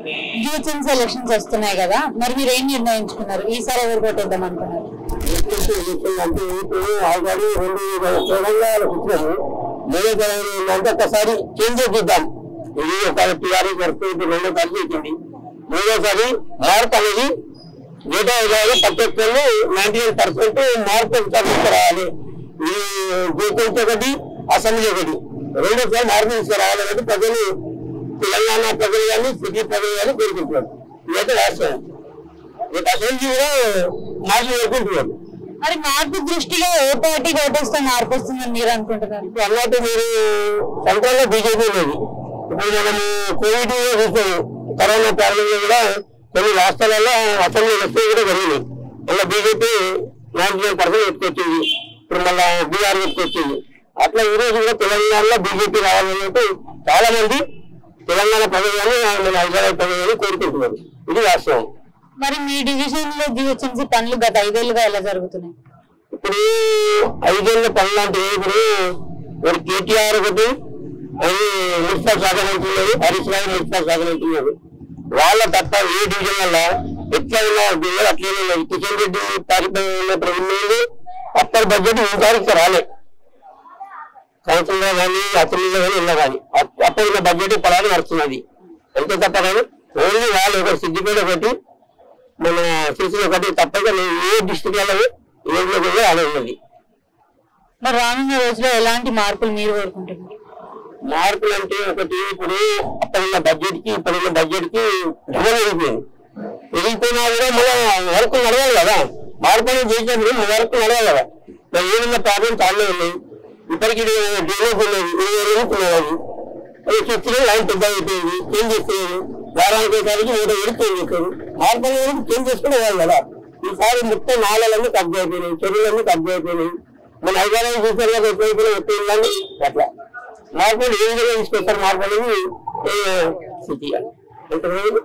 GHMC elections వస్తున్నాయి కదా మరి మీరు ఏం నిర్ణయించుకున్నారు ఈసారి ఎవరు కొట్టేద్దాం అనుకున్నారు అంటే ఇప్పుడు ఆల్రెడీ రెండు తెలంగాణ కూర్చొని వేరే తెలంగాణ ఏంటంటే ఒకసారి చేంజ్ చేద్దాం ఇది ఒక టీఆర్ఎస్ వరకు ఇప్పుడు రెండో సారి చేసింది మూడోసారి మార్పు అనేది మిగతా విధాలు ప్రతి ఒక్కరు నైన్టీ నైన్ పర్సెంట్ మార్పు తీసుకురావాలి ఈ జీతం ఒకటి అసెంబ్లీ ఒకటి రెండోసారి మార్పు తీసుకురావాలనేది ప్రజలు తెలంగాణ ప్రజలు కానీ సిటీ ప్రజలు కానీ కోరుకుంటున్నారు ఇదైతే రాష్ట్రం ఈ అసెంబ్లీ కూడా మార్పు కోరుకుంటున్నారు మరి మార్పు దృష్టిలో ఏ పార్టీ ఓటేస్తే మార్పు వస్తుందని మీరు అనుకుంటున్నారు ఇప్పుడు అన్నట్టు మీరు సెంట్రల్ లో బీజేపీ లేదు ఇప్పుడు మనము కోవిడ్ చూసాము కరోనా ప్రారంభంలో కూడా కొన్ని రాష్ట్రాలలో అసెంబ్లీ ఎలక్షన్ కూడా జరిగింది మళ్ళీ బీజేపీ నైన్టీ నైన్ పర్సెంట్ ఎత్తుకొచ్చింది ఇప్పుడు మళ్ళీ బీఆర్ ఎత్తుకొచ్చింది అట్లా ఈ రోజు కూడా తెలంగాణలో బీజేపీ రావాలన్నట్టు చాలా మంది తెలంగాణ ప్రజలు కానీ మన హైదరాబాద్ ప్రజలు కానీ కోరుకుంటున్నారు ఇది వాస్తవం మరి మీ డివిజన్ లో జిహెచ్ఎంసీ పనులు గత ఐదేళ్లుగా ఎలా జరుగుతున్నాయి ఇప్పుడు ఐదేళ్ల పనులు అంటే ఇప్పుడు మరి కేటీఆర్ ఒకటి అది మున్సిపల్ శాఖ మంత్రులు హరీష్ రావు మున్సిపల్ శాఖ మంత్రులు వాళ్ళ తప్ప ఏ డివిజన్ వల్ల ఎట్లా ఉన్న డివిజన్ అట్లనే ఉన్నది కిషన్ రెడ్డి పారిపోయిన ప్రభుత్వం అప్పటి బడ్జెట్ ఇంతవరకు రాలే కౌన్సిల్లో కానీ అసెంబ్లీలో కానీ ఉన్నా కానీ అప్- అప్పటి బడ్జెట్ పొలాలు నడుస్తున్నది అంతే తప్ప కానీ ఓన్లీ వాళ్ళు ఒక సిద్దిపేట ఒకటి మన సిరిసిల్ల ఒకటి తప్పక నేను ఏ డిస్ట్రిక్ట్లలో ఏ ఊళ్ళో కూడా అలా ఉన్నది మరి రానున్న రోజుల్లో ఎలాంటి మార్పులు మీరు కోరుకుంటున్నారు మార్పులు అంటే ఒకటి ఇప్పుడు అప్పుడున్న బడ్జెట్ కి ఇప్పుడున్న బడ్జెట్ కి డబల్ అయిపోయింది పెరిగిపోయినా కూడా మన వర్క్ నడవాలి కదా మార్పు అనేది చేసినప్పుడు మన వర్క్ నడవాలి కదా మరి ఏమన్నా ప్రాబ్లం చాలా ఉన్నాయి ఇప్పటికి డెవలప్ ఉన్నది ఇరవై రోజులు ఉన్నది అది చూస్తే లైన్ పెద్ద అయిపోయింది ఏం చేస్తున్నారు వారానికి ఒకసారికి నూట ఏడు చేంజ్ చేస్తారు మార్పు అనేది చేంజ్ చేసుకునే వాళ్ళు కదా ఈసారి మొత్తం నాళాలన్నీ కబ్జా అయిపోయినాయి చెరువులన్నీ కబ్జా అయిపోయినాయి మన హైదరాబాద్ చూసారు కదా ఎక్కువైపోయినా ఎక్కువ అట్లా మార్పు ఏ విధంగా తీసుకొస్తారు మార్పు అనేది సిటీ ఎంతమంది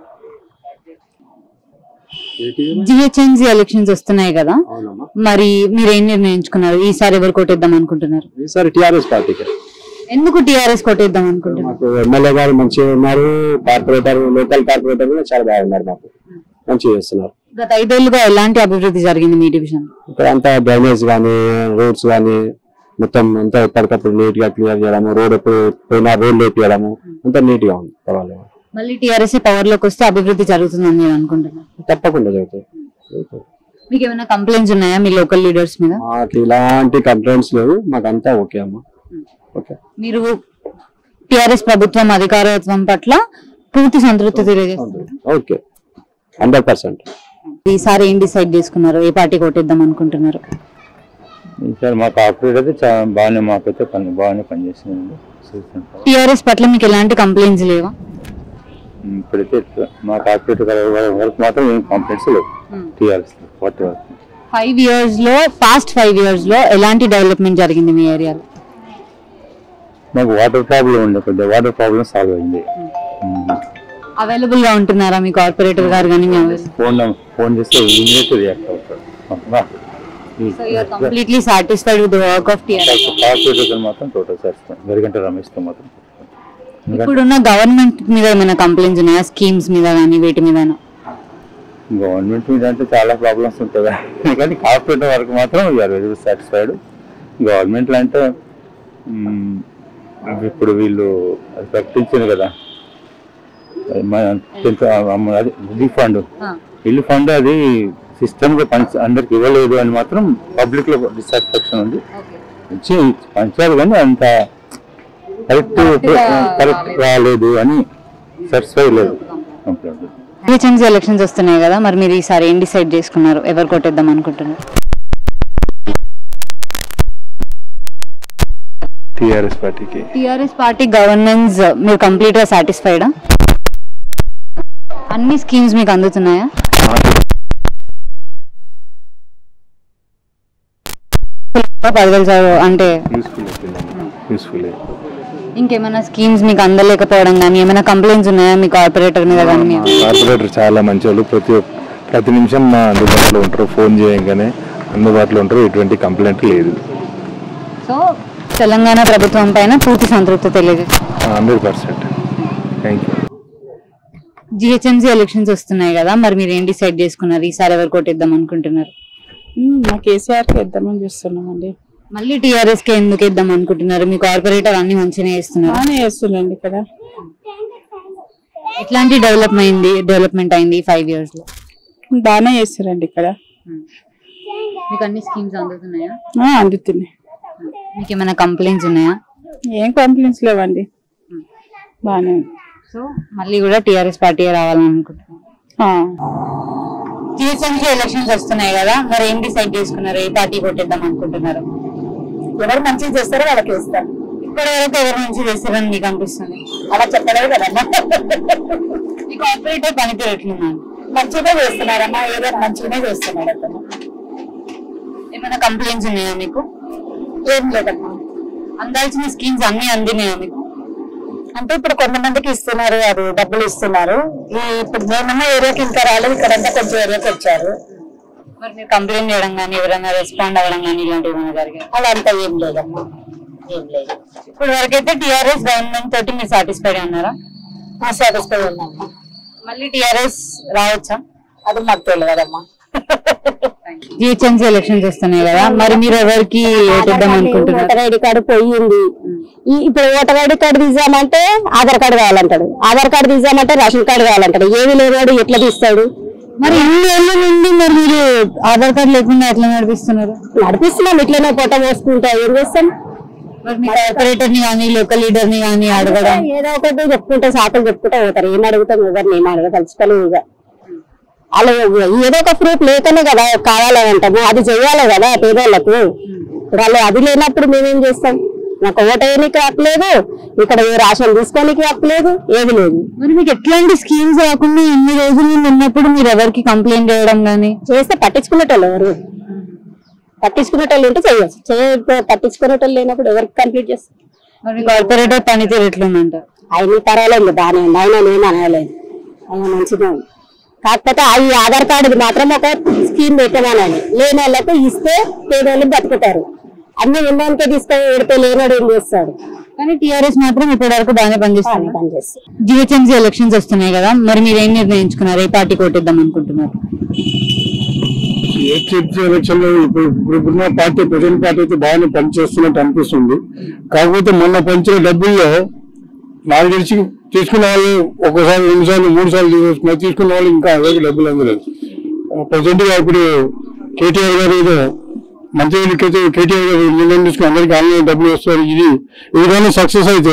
జిహెచ్ఎంసీ ఎలక్షన్స్ వస్తున్నాయి కదా మరి మీరు ఏం నిర్ణయించుకున్నారు ఈసారి ఎవరు కొట్టేద్దాం అనుకుంటున్నారు ఈసారి టిఆర్ఎస్ పార్టీకి ఎందుకు టిఆర్ఎస్ కొట్టేద్దాం అనుకుంటున్నారు మాకు ఎమ్మెల్యే గారు మంచిగా ఉన్నారు కార్పొరేటర్ లోకల్ కార్పొరేటర్ కూడా చాలా బాగున్నారు మాకు మంచిగా చేస్తున్నారు గత ఐదేళ్లుగా ఎలాంటి అభివృద్ధి జరిగింది మీ డివిజన్ ఇక్కడ అంతా డ్రైనేజ్ కానీ రోడ్స్ కానీ మొత్తం అంతా ఎప్పటికప్పుడు నీట్ గా క్లియర్ చేయడము రోడ్ ఎప్పుడు పోయినా రోడ్ వేపియడము అంతా నీట్ గా ఉంది పర్వాలేదు మళ్ళీ టిఆర్ఎస్ పవర్ లోకి వస్తే అభివృద్ధి జరుగుతుందని నేను అనుకుంటున్నాను తప్పకుండా జరుగుతుంది మీకు ఏమైనా కంప్లైంట్స్ ఉన్నాయా మీ లోకల్ లీడర్స్ మీద మాకు ఇలాంటి కంప్లైంట్స్ లేవు మాకంతా ఓకే అమ్మా ఓకే మీరు టిఆర్ఎస్ ప్రభుత్వం అధికారత్వం పట్ల పూర్తి సంతృప్తి తెలియజేస్తున్నారు ఓకే హండ్రెడ్ పర్సెంట్ ఈసారి ఏం డిసైడ్ చేసుకున్నారు ఏ పార్టీ కొట్టేద్దాం అనుకుంటున్నారు సార్ మా కార్పొరేట్ అయితే చాలా బాగానే మాకైతే పని బాగానే పనిచేస్తుందండి చూస్తుంటాం. టిఆర్ఎస్ పట్ల మీకు ఎలాంటి కంప్లైంట్స్ లేవా ఇప్పుడైతే మా కార్పొరేట్ వరకు మాత్రం ఏం కాంప్లైంట్స్ లేవు టీఆర్ఎస్ పార్టీ వరకు ఫైవ్ ఇయర్స్ లో పాస్ట్ ఫైవ్ ఇయర్స్ లో ఎలాంటి డెవలప్మెంట్ జరిగింది మీ ఏరియాలో మాకు వాటర్ ప్రాబ్లం ఉండే కొద్దిగా వాటర్ ప్రాబ్లం సాల్వ్ అయింది అవైలబుల్ గా ఉంటున్నారా మీ కార్పొరేటర్ గారు కానీ మీ ఫోన్ ఫోన్ చేస్తే ఇమీడియట్ రియాక్ట్ అవుతారు completely satisfied with work of TRS corporator మాత్రం టోటల్ చేస్తాం గరిగంట రమేష్తో మాత్రం ఇప్పుడున్న గవర్నమెంట్ మీద ఏమైనా కంప్లైంట్స్ ఉన్నాయా స్కీమ్స్ మీద కానీ వీటి మీద గవర్నమెంట్ మీద అంటే చాలా ప్రాబ్లమ్స్ ఉంటాయి కానీ కార్పొరేటర్ వరకు మాత్రం వీఆర్ వెరీ సాటిస్ఫైడ్ గవర్నమెంట్ అంటే మ్, ఇప్పుడు వీళ్ళు అది ప్రకటించింది కదా అది మన టెన్త్ అమ్మ- అది రిలీఫ్ ఫండ్ రిలీఫ్ ఫండ్ అది సిస్టమ్ గా పంచ అందరికి ఇవ్వలేదు అని మాత్రం పబ్లిక్ లో డిసాటిస్ఫాక్షన్ ఉంది ఇచ్చి పంచారు కానీ అంత కరెక్ట్ కరెక్ట్ రాలేదు అని సాటిస్ఫై లేదు కంప్లైంట్ జిహెచ్ఎంసీ ఎలక్షన్స్ వస్తున్నాయి కదా మరి మీరు ఈసారి ఏం డిసైడ్ చేసుకున్నారు ఎవరు కొట్టేద్దాం అనుకుంటున్నారు టిఆర్ఎస్ పార్టీకి టిఆర్ఎస్ పార్టీ గవర్నెన్స్ మీరు కంప్లీట్ గా సాటిస్ఫైడా అన్ని స్కీమ్స్ మీకు అందుతున్నాయా పదివేలు చదువు అంటే యూస్ఫుల్ యూస్ఫుల్ ఇంకేమైనా స్కీమ్స్ మీకు అందలేకపోవడం కానీ ఏమైనా కంప్లైంట్స్ ఉన్నాయా మీ కార్పొరేటర్ మీద కానీ మీ- కార్పొరేటర్ చాలా మంచి వాళ్ళు ప్రతి ఒక్క- ప్రతి నిమిషం మా అందుబాటులో ఉంటారు ఫోన్ చేయగానే అందుబాటులో ఉంటారు ఎటువంటి కంప్లైంట్ లేదు సో తెలంగాణ ప్రభుత్వం పైన పూర్తి సంతృప్తి తెలియజేస్తుంది hundred percent thank you GHMC elections వస్తున్నాయి కదా మరి మీరు ఏం డిసైడ్ చేసుకున్నారు ఈసారి ఎవరు కొట్టేద్దాం అనుకుంటున్నారు ఉమ్, మా కేసీఆర్ కి ఇద్దామని చూస్తున్నామండి మళ్ళీ టీఆర్ఎస్ కి ఎందుకు ఇద్దాం అనుకుంటున్నారు మీ కార్పొరేటర్ అన్ని మంచిగా చేస్తున్నారు బాగానే చేస్తుండండి ఇక్కడ ఎట్లాంటి డెవలప్మెంట్ అయింది డెవలప్మెంట్ అయింది ఫైవ్ ఇయర్స్ లో బాగానే చేస్తారండి ఇక్కడ మీకు అన్ని స్కీమ్స్ అందుతున్నాయా ఆ, అందుతున్నాయి మీకు ఏమైనా కంప్లైంట్స్ ఉన్నాయా ఏం కంప్లైంట్స్ లేవండి బాగానే ఉంది. సో మళ్ళీ కూడా టీఆర్ఎస్ పార్టీ రావాలని అనుకుంటున్నాను ఆ, జిహెచ్ఎంసీ ఎలక్షన్స్ వస్తున్నాయి కదా మరి ఏం డిసైడ్ చేసుకున్నారు ఏ పార్టీ కొట్టేద్దాం అనుకుంటున్నారు ఎవరు మంచిగా చేస్తారో వాళ్ళకి ఇస్తారు ఇప్పటి వరకు ఎవరు మంచి చేస్తారని మీకు అనిపిస్తుంది అలా చెప్పలేదు కదమ్మా మీ కార్పొరేటర్ పనితీరు ఎట్లున్నాను మంచిగా చేస్తున్నారమ్మా ఏదో మంచిగానే చేస్తున్నాడు అతను ఏమైనా కంప్లైంట్స్ ఉన్నాయా మీకు ఏం లేదమ్మా అందాల్సిన స్కీమ్స్ అన్ని అందినాయా మీకు అంటే ఇప్పుడు కొంతమందికి ఇస్తున్నారు అది డబ్బులు ఇస్తున్నారు ఈ ఇప్పుడు మేమన్నా ఏరియాకి ఇంకా రాలేదు ఇక్కడంతా కొంచెం ఏరియాకి వచ్చారు మరి మీరు కంప్లైంట్ చేయడం కానీ ఎవరైనా రెస్పాండ్ అవ్వడం కానీ ఇలాంటివి ఏమైనా జరిగాయి అలా అంతా ఏం లేదమ్మా ఏం లేదు ఇప్పుడు వరకైతే టిఆర్ఎస్ గవర్నమెంట్ తోటి మీరు సాటిస్ఫైడ్ ఉన్నారా మా సాటిస్ఫై ఉన్నామ్మా మళ్ళీ టిఆర్ఎస్ రావచ్చా అది మాకు తెలియదమ్మా జిహెచ్ఎంసీ ఎలక్షన్స్ వస్తున్నాయి కదా మరి మీరు ఎవరికి ఓటేద్దాం అనుకుంటున్నారు ఓటర్ ఐడి కార్డు పోయింది ఈ- ఇప్పుడు ఓటర్ ఐడి కార్డు తీసామంటే ఆధార్ కార్డు కావాలంటాడు ఆధార్ కార్డు తీసామంటే రేషన్ కార్డు కావాలంటాడు ఏవి లేనివాడు ఎట్లా తీస్తాడు మరి ఇన్ని ఏళ్ళ నుండి మరి మీరు ఆధార్ కార్డు లేకుండా ఎట్లా నడిపిస్తున్నారు నడిపిస్తున్నాం ఇట్లనే పొట్ట పోసుకుంటా ఏం చేస్తాం మరి మీ కార్పొరేటర్ ని కానీ లోకల్ లీడర్ ని కానీ అడగడం ఏదో ఒకటి చెప్పుకుంటే సాకులు చెప్పుకుంటా పోతారు ఏం అడుగుతాం ఎవరిని ఏం అడగ తలుచుకోలేము ఇక అలా ఏదో ఒక ప్రూఫ్ లేకనే కదా కావాలని అంటాము అది చెయ్యాలి కదా పేదోళ్ళకు ఇప్పుడు వాళ్ళు అది లేనప్పుడు మేమేం చేస్తాం నాకు ఓట వేయడానికి హక్కు లేదు ఇక్కడ ఏ రాషన్ తీసుకోనికి హక్కు లేదు ఏది లేదు మరి మీకు ఎట్లాంటి స్కీమ్స్ రాకుండా ఎన్ని రోజులు నుండి ఉన్నప్పుడు మీరు ఎవరికి కంప్లైంట్ చేయడం కానీ చేస్తే పట్టించుకునేటోళ్ళు ఎవరు పట్టించుకునేటోళ్ళు ఉంటే చేయొచ్చు చేయ పట్టించుకునేటోళ్ళు లేనప్పుడు ఎవరికి కంప్లీట్ చేస్తారు మరి కార్పొరేటర్ పనితీరు ఎట్లుందంటారు ఆయన పర్వాలేదు బాగానే ఉంది ఆయన ఏం అనలేదు ఆయన మంచిగా ఉంది కాకపోతే ఆ ఈ ఆధార్ కార్డు మాత్రం ఒక స్కీమ్ పెట్టమనండి లేని వాళ్ళకు ఇస్తే పేదోళ్ళు బతుకుతారు అన్ని ఉన్నంత తీసుకొని పెడితే లేనాడు ఏం చేస్తాడు కానీ టిఆర్ఎస్ మాత్రం ఇప్పటి వరకు బాగానే బాగానే పనిచేస్తుంది పనిచేస్తారు జిహెచ్ఎంసీ ఎలక్షన్స్ వస్తున్నాయి కదా మరి మీరు ఏం నిర్ణయించుకున్నారు ఏ పార్టీ కొట్టిద్దాం అనుకుంటున్నారు ఏపీ ఎలక్షన్ లో ఇప్పుడు ఇప్పుడున్న పార్టీ ప్రజెంట్ పార్టీ అయితే బాగానే పనిచేస్తున్నట్టు అనిపిస్తుంది కాకపోతే మొన్న పంచిన డబ్బుల్లో నాకు తెలిసి తీసుకున్న వాళ్ళు ఒకసారి రెండు సార్లు మూడు సార్లు తీసుకున్నారు తీసుకున్న వాళ్ళు ఇంకా ఎవరికి డబ్బులు అందలేదు ప్రజెంట్ గా ఇప్పుడు కేటీఆర్ గారు ఏదో మంత్రి కేటీఆర్ గారు నిర్ణయం తీసుకుని అందరికి ఆన్లైన్ డబ్బులు వస్తారు ఇది ఏదైనా సక్సెస్ అయితే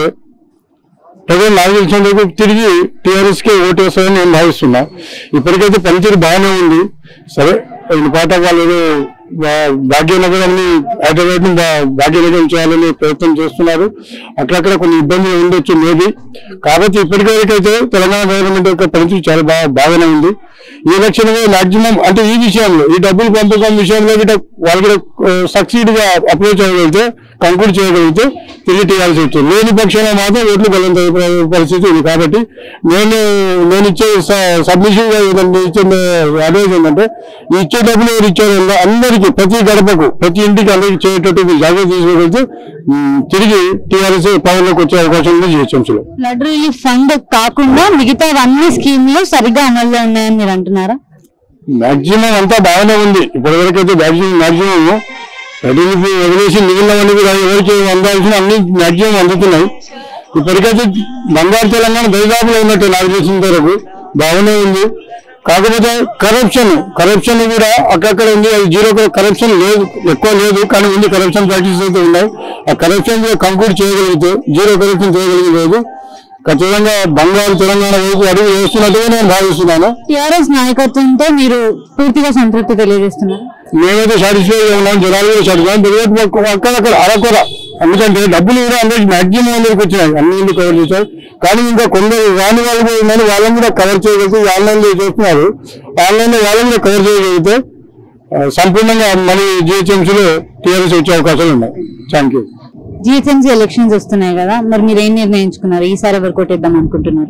ప్రజలు నాకు తెలిసిన వరకు తిరిగి టీఆర్ఎస్ కే ఓటు వేస్తారని నేను భావిస్తున్నా ఇప్పటికైతే పనితీరు బాగానే ఉంది సరే ఈ పాట వాళ్ళు ఏదో భా- భాగ్యనగరాన్ని హైదరాబాద్ ని భా- భాగ్యనగరం చేయాలని ప్రయత్నం చేస్తున్నారు అక్కడక్కడ కొన్ని ఇబ్బందులు ఉండొచ్చు మేబీ కాబట్టి ఇప్పటికైతే తెలంగాణ గవర్నమెంట్ యొక్క పనితీరు చాలా బాగా బాగానే ఉంది ఈ ఎలక్షన్ మాక్సిమం అంటే ఈ విషయంలో ఈ డబ్బులు పంపకం విషయంలో గిట్ట వాళ్ళు సక్సీడ్ గా అప్రోచ్ అవ్వగలిగితే కంక్లూడ్ చేయగలిగితే తిరిగి టీఆర్ఎస్ అవుతుంది లేని పక్షంలో మాత్రం ఓట్లు బలంత పరిస్థితి ఉంది కాబట్టి నేను నేను ఇచ్చే సబ్మిషన్ గా ఏదంటే ఇచ్చే అడ్వైజ్ ఏంటంటే ఈ ఇచ్చే డబ్బులు ఎవరు ఇచ్చారో అందరికీ ప్రతి గడపకు ప్రతి ఇంటికి అందరికి చేయటట్టు మీరు జాగ్రత్త తీసుకోగలిగితే ఉమ్, తిరిగి టీఆర్ఎస్ పవర్ లోకి వచ్చే అవకాశం ఉంది జిహెచ్ఎంసీలో ఫ్లడ్ రిలీఫ్ ఫండ్ కాకుండా మిగతా అన్ని స్కీమ్లు సరిగ్గా అమల్లో ఉన్నాయని మీరు అంటున్నారా మాక్సిమం అంతా బాగానే ఉంది ఇప్పటి వరకు అయితే మాక్సిమం మాక్సిమం రెడీని వదిలేసి మిగిలినవన్నీ కూడా ఎవరికి అందాల్సిన అన్ని మాక్సిమం అందుతున్నాయి ఇప్పటికైతే బంగారు తెలంగాణ దరిదాపులో ఉన్నట్టు నాకు తెలిసినంత వరకు బాగానే ఉంది కాకపోతే కరప్షన్ కరప్షన్ కూడా అక్కడక్కడ ఉంది అది జీరో కరప్షన్ లేదు ఎక్కువ లేదు కానీ ఉంది కరప్షన్ ప్రాక్టీస్ అయితే ఉన్నాయి ఆ కరప్షన్ కంక్లూడ్ చేయగలిగితే జీరో కరప్షన్ చేయగలిగేది ఖచ్చితంగా బంగారు తెలంగాణ వైపు అడుగు వేస్తున్నట్టుగా నేను భావిస్తున్నాను టిఆర్ఎస్ నాయకత్వంతో మీరు పూర్తిగా సంతృప్తి తెలియజేస్తున్నారు మేమైతే సాటిస్ఫై ఉన్నాం జనాలు కూడా సాటిస్ఫై బెదిరేట్ అక్కడక్కడ అరకొర ఎందుకంటే డబ్బులు కూడా అందరికి మాక్సిమం అందరికి వచ్చినాయి అన్ని ఇల్లు కవర్ చేశారు కానీ ఇంకా కొందరు రాని వాళ్ళు కూడా ఉన్నారు వాళ్ళని కూడా కవర్ చేయగలిగితే ఆన్లైన్ లో చేస్తున్నారు ఆన్లైన్ లో వాళ్ళని కూడా కవర్ చేయగలిగితే ఆ, సంపూర్ణంగా మళ్ళీ జిహెచ్ఎంసీలో టీఆర్ఎస్ వచ్చే అవకాశాలు ఉన్నాయి థ్యాంక్ యూ జిహెచ్ఎంసీ ఎలక్షన్స్ వస్తున్నాయి కదా మరి మీరు ఏం నిర్ణయించుకున్నారు ఈసారి ఎవరు కొట్టేద్దాం అనుకుంటున్నారు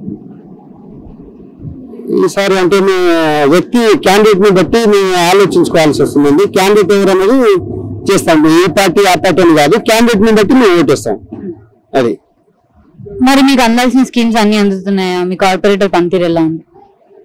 ఈసారి అంటే మీ వ్యక్తి క్యాండిడేట్ ని బట్టి మేము ఆలోచించుకోవాల్సి వస్తుందండి క్యాండిడేట్ ఎవరు అనేది చేస్తాం ఏ పార్టీ ఆ పార్టీ అని కాదు క్యాండిడేట్ ని బట్టి మేము ఓటేస్తాం అది మరి మీకు అందాల్సిన స్కీమ్స్ అన్ని అందుతున్నాయా మీ కార్పొరేటర్ పనితీరు ఎలా ఉంది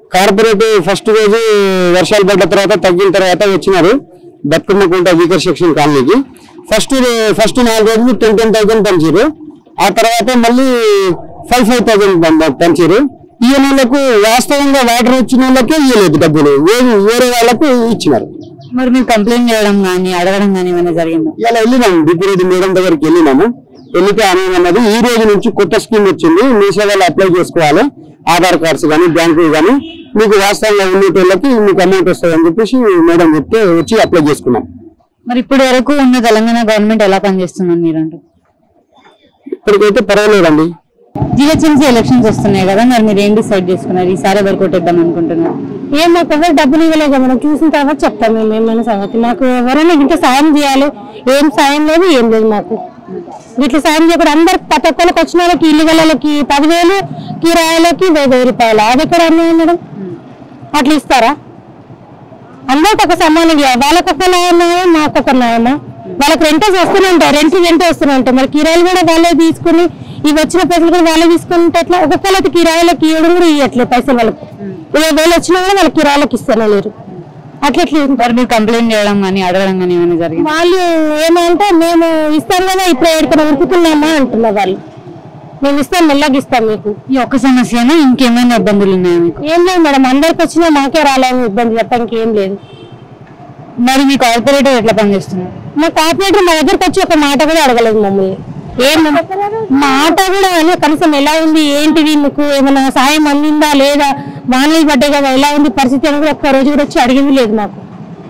కార్పొరేట్ ఫస్ట్ రోజు వర్షాలు పడ్డ తర్వాత తగ్గిన తర్వాత వచ్చినారు బతుకమ్మకుంట వీకర్ సెక్షన్ కాలనీకి ఫస్ట్ ఫస్ట్ నాలుగు రోజులు టెన్ టెన్ థౌసండ్ పంచారు ఆ తర్వాత మళ్ళీ ఫైవ్ ఫైవ్ థౌసండ్ పంచారు ఈ నెలకు వాస్తవంగా వాటర్ వచ్చిన వాళ్ళకే ఇవ్వలేదు డబ్బులు వేరే వేరే వాళ్ళకు ఇచ్చినారు మరి మీరు కంప్లైంట్ చేయడం కానీ అడగడం కానీ ఏమైనా జరిగిందా ఇలా వెళ్ళినాము డిప్యూటీ మేడం దగ్గరికి వెళ్ళినాము వెళ్తే ఆమె అన్నది ఈ రోజు నుంచి కొత్త స్కీమ్ వచ్చింది మీ సేవలు అప్లై చేసుకోవాలి ఆధార్ కార్డ్స్ కానీ బ్యాంకు కానీ మీకు వాస్తవంగా ఉండేటోళ్ళకి మీకు అమౌంట్ వస్తుంది అని చెప్పేసి మేడం చెప్తే వచ్చి అప్లై చేసుకున్నాం మరి ఇప్పటి వరకు ఉన్న తెలంగాణ గవర్నమెంట్ ఎలా పనిచేస్తుందని మీరు అంటారు ఇప్పటికైతే పర్వాలేదండి జిహెచ్ఎంసీ ఎలక్షన్స్ వస్తున్నాయి కదా మరి మీరు ఏం డిసైడ్ చేసుకున్నారు ఈసారి ఎవరు కొట్టేద్దాం అనుకుంటున్నారు ఏం మాకు ఎవరు డబ్బులు ఇవ్వలేదు కదా మనం చూసిన తర్వాత చెప్తాం మేము ఏమైనా సంగతి మాకు ఎవరైనా ఇంకా సాయం చేయాలి ఏం సాయం లేదు ఏం లేదు మాకు ఇట్లా సాయం చేయకుండా అందరు ప్రతి ఒక్కరికి వచ్చిన వాళ్ళకి ఇల్లు గలకి పదివేలు కిరాయిలకి వెయ్యి వెయ్యి రూపాయలు అది ఎక్కడ అన్నాయి మేడం అట్లా ఇస్తారా అందరికి ఒక సమానం ఇవ్వాలి. వాళ్ళకి ఒక న్యాయమా మాకు ఒక న్యాయమా వాళ్ళకి రెంటర్స్ వస్తూనే ఉంటాయి రెంట్ రెంట్ వస్తూనే ఉంటాయి మరి కిరాయిలు కూడా వాళ్ళే తీసుకుని ఇవి వచ్చిన పైసలు కూడా వాళ్ళే తీసుకుంటే ఎట్లా ఒక్కొక్కరికి కిరాయిలకు ఇవ్వడం కూడా ఇవ్వట్లేదు పైసలు వాళ్ళకి ఇరవై వేలు వచ్చినా కూడా వాళ్ళకి కిరాయిలకు ఇస్తానే లేరు అట్లా ఎట్లా ఇస్తారు? మరి మీరు కంప్లైంట్ చేయడం కానీ అడగడం కానీ ఏమైనా జరిగింది వాళ్ళు ఏమంటే మేము ఇస్తాం కదా ఇప్పుడు ఎక్కడికైనా ఉరుకుతున్నామా అంటున్నారు వాళ్ళు మేము ఇస్తాం మెల్లగా ఇస్తాం మీకు ఈ ఒక్క సమస్యనా ఇంకేమైనా ఇబ్బందులు ఉన్నాయా మీకు ఏం లేదు మేడం అందరికి వచ్చినా మాకే రాలేదు ఇబ్బంది తప్ప ఇంకేం లేదు మరి మీ కార్పొరేటర్ ఎట్లా పనిచేస్తున్నారు మా కార్పొరేటర్ మా దగ్గరకు వచ్చి ఒక మాట కూడా అడగలేదు మమ్మల్ని ఏం మాట కూడా అని కనీసం ఎలా ఉంది ఏంటిది మీకు ఏమైనా సాయం అందిందా లేదా వానలు పడ్డాయి కదా ఎలా ఉంది పరిస్థితి అని కూడా ఒక్క రోజు కూడా వచ్చి అడిగింది లేదు మాకు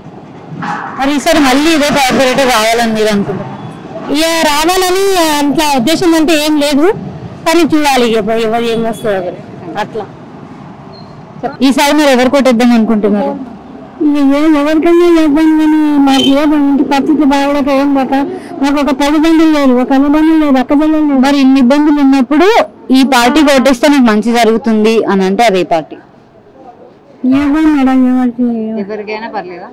మరి ఈసారి మళ్ళీ ఇదే కార్పొరేటర్ రావాలని మీరు అనుకుంటున్నారు ఇక రావాలని అట్లా ఉద్దేశం అంటే ఏం లేదు కానీ చూడాలి ఇక ఎవరు ఏం వస్తుంది అట్లా ఈసారి మీరు ఎవరు కొట్టేద్దాం అనుకుంటున్నారు ఎవరికైనా చేద్దాం కానీ మాకు ఏదో ఇంటి పరిస్థితి బాగలేక ఏం లేక మాకు ఒక తల్లిదండ్రులు లేదు ఒక అన్నదండ్రులు లేదు అక్కదండ్రులు లేదు మరి ఇన్ని ఇబ్బందులు ఉన్నప్పుడు ఈ పార్టీ కొట్టేస్తే నాకు మంచి జరుగుతుంది అని అంటే అదే పార్టీ ఏదో మేడం ఎవరికి ఎవరికైనా పర్లేదా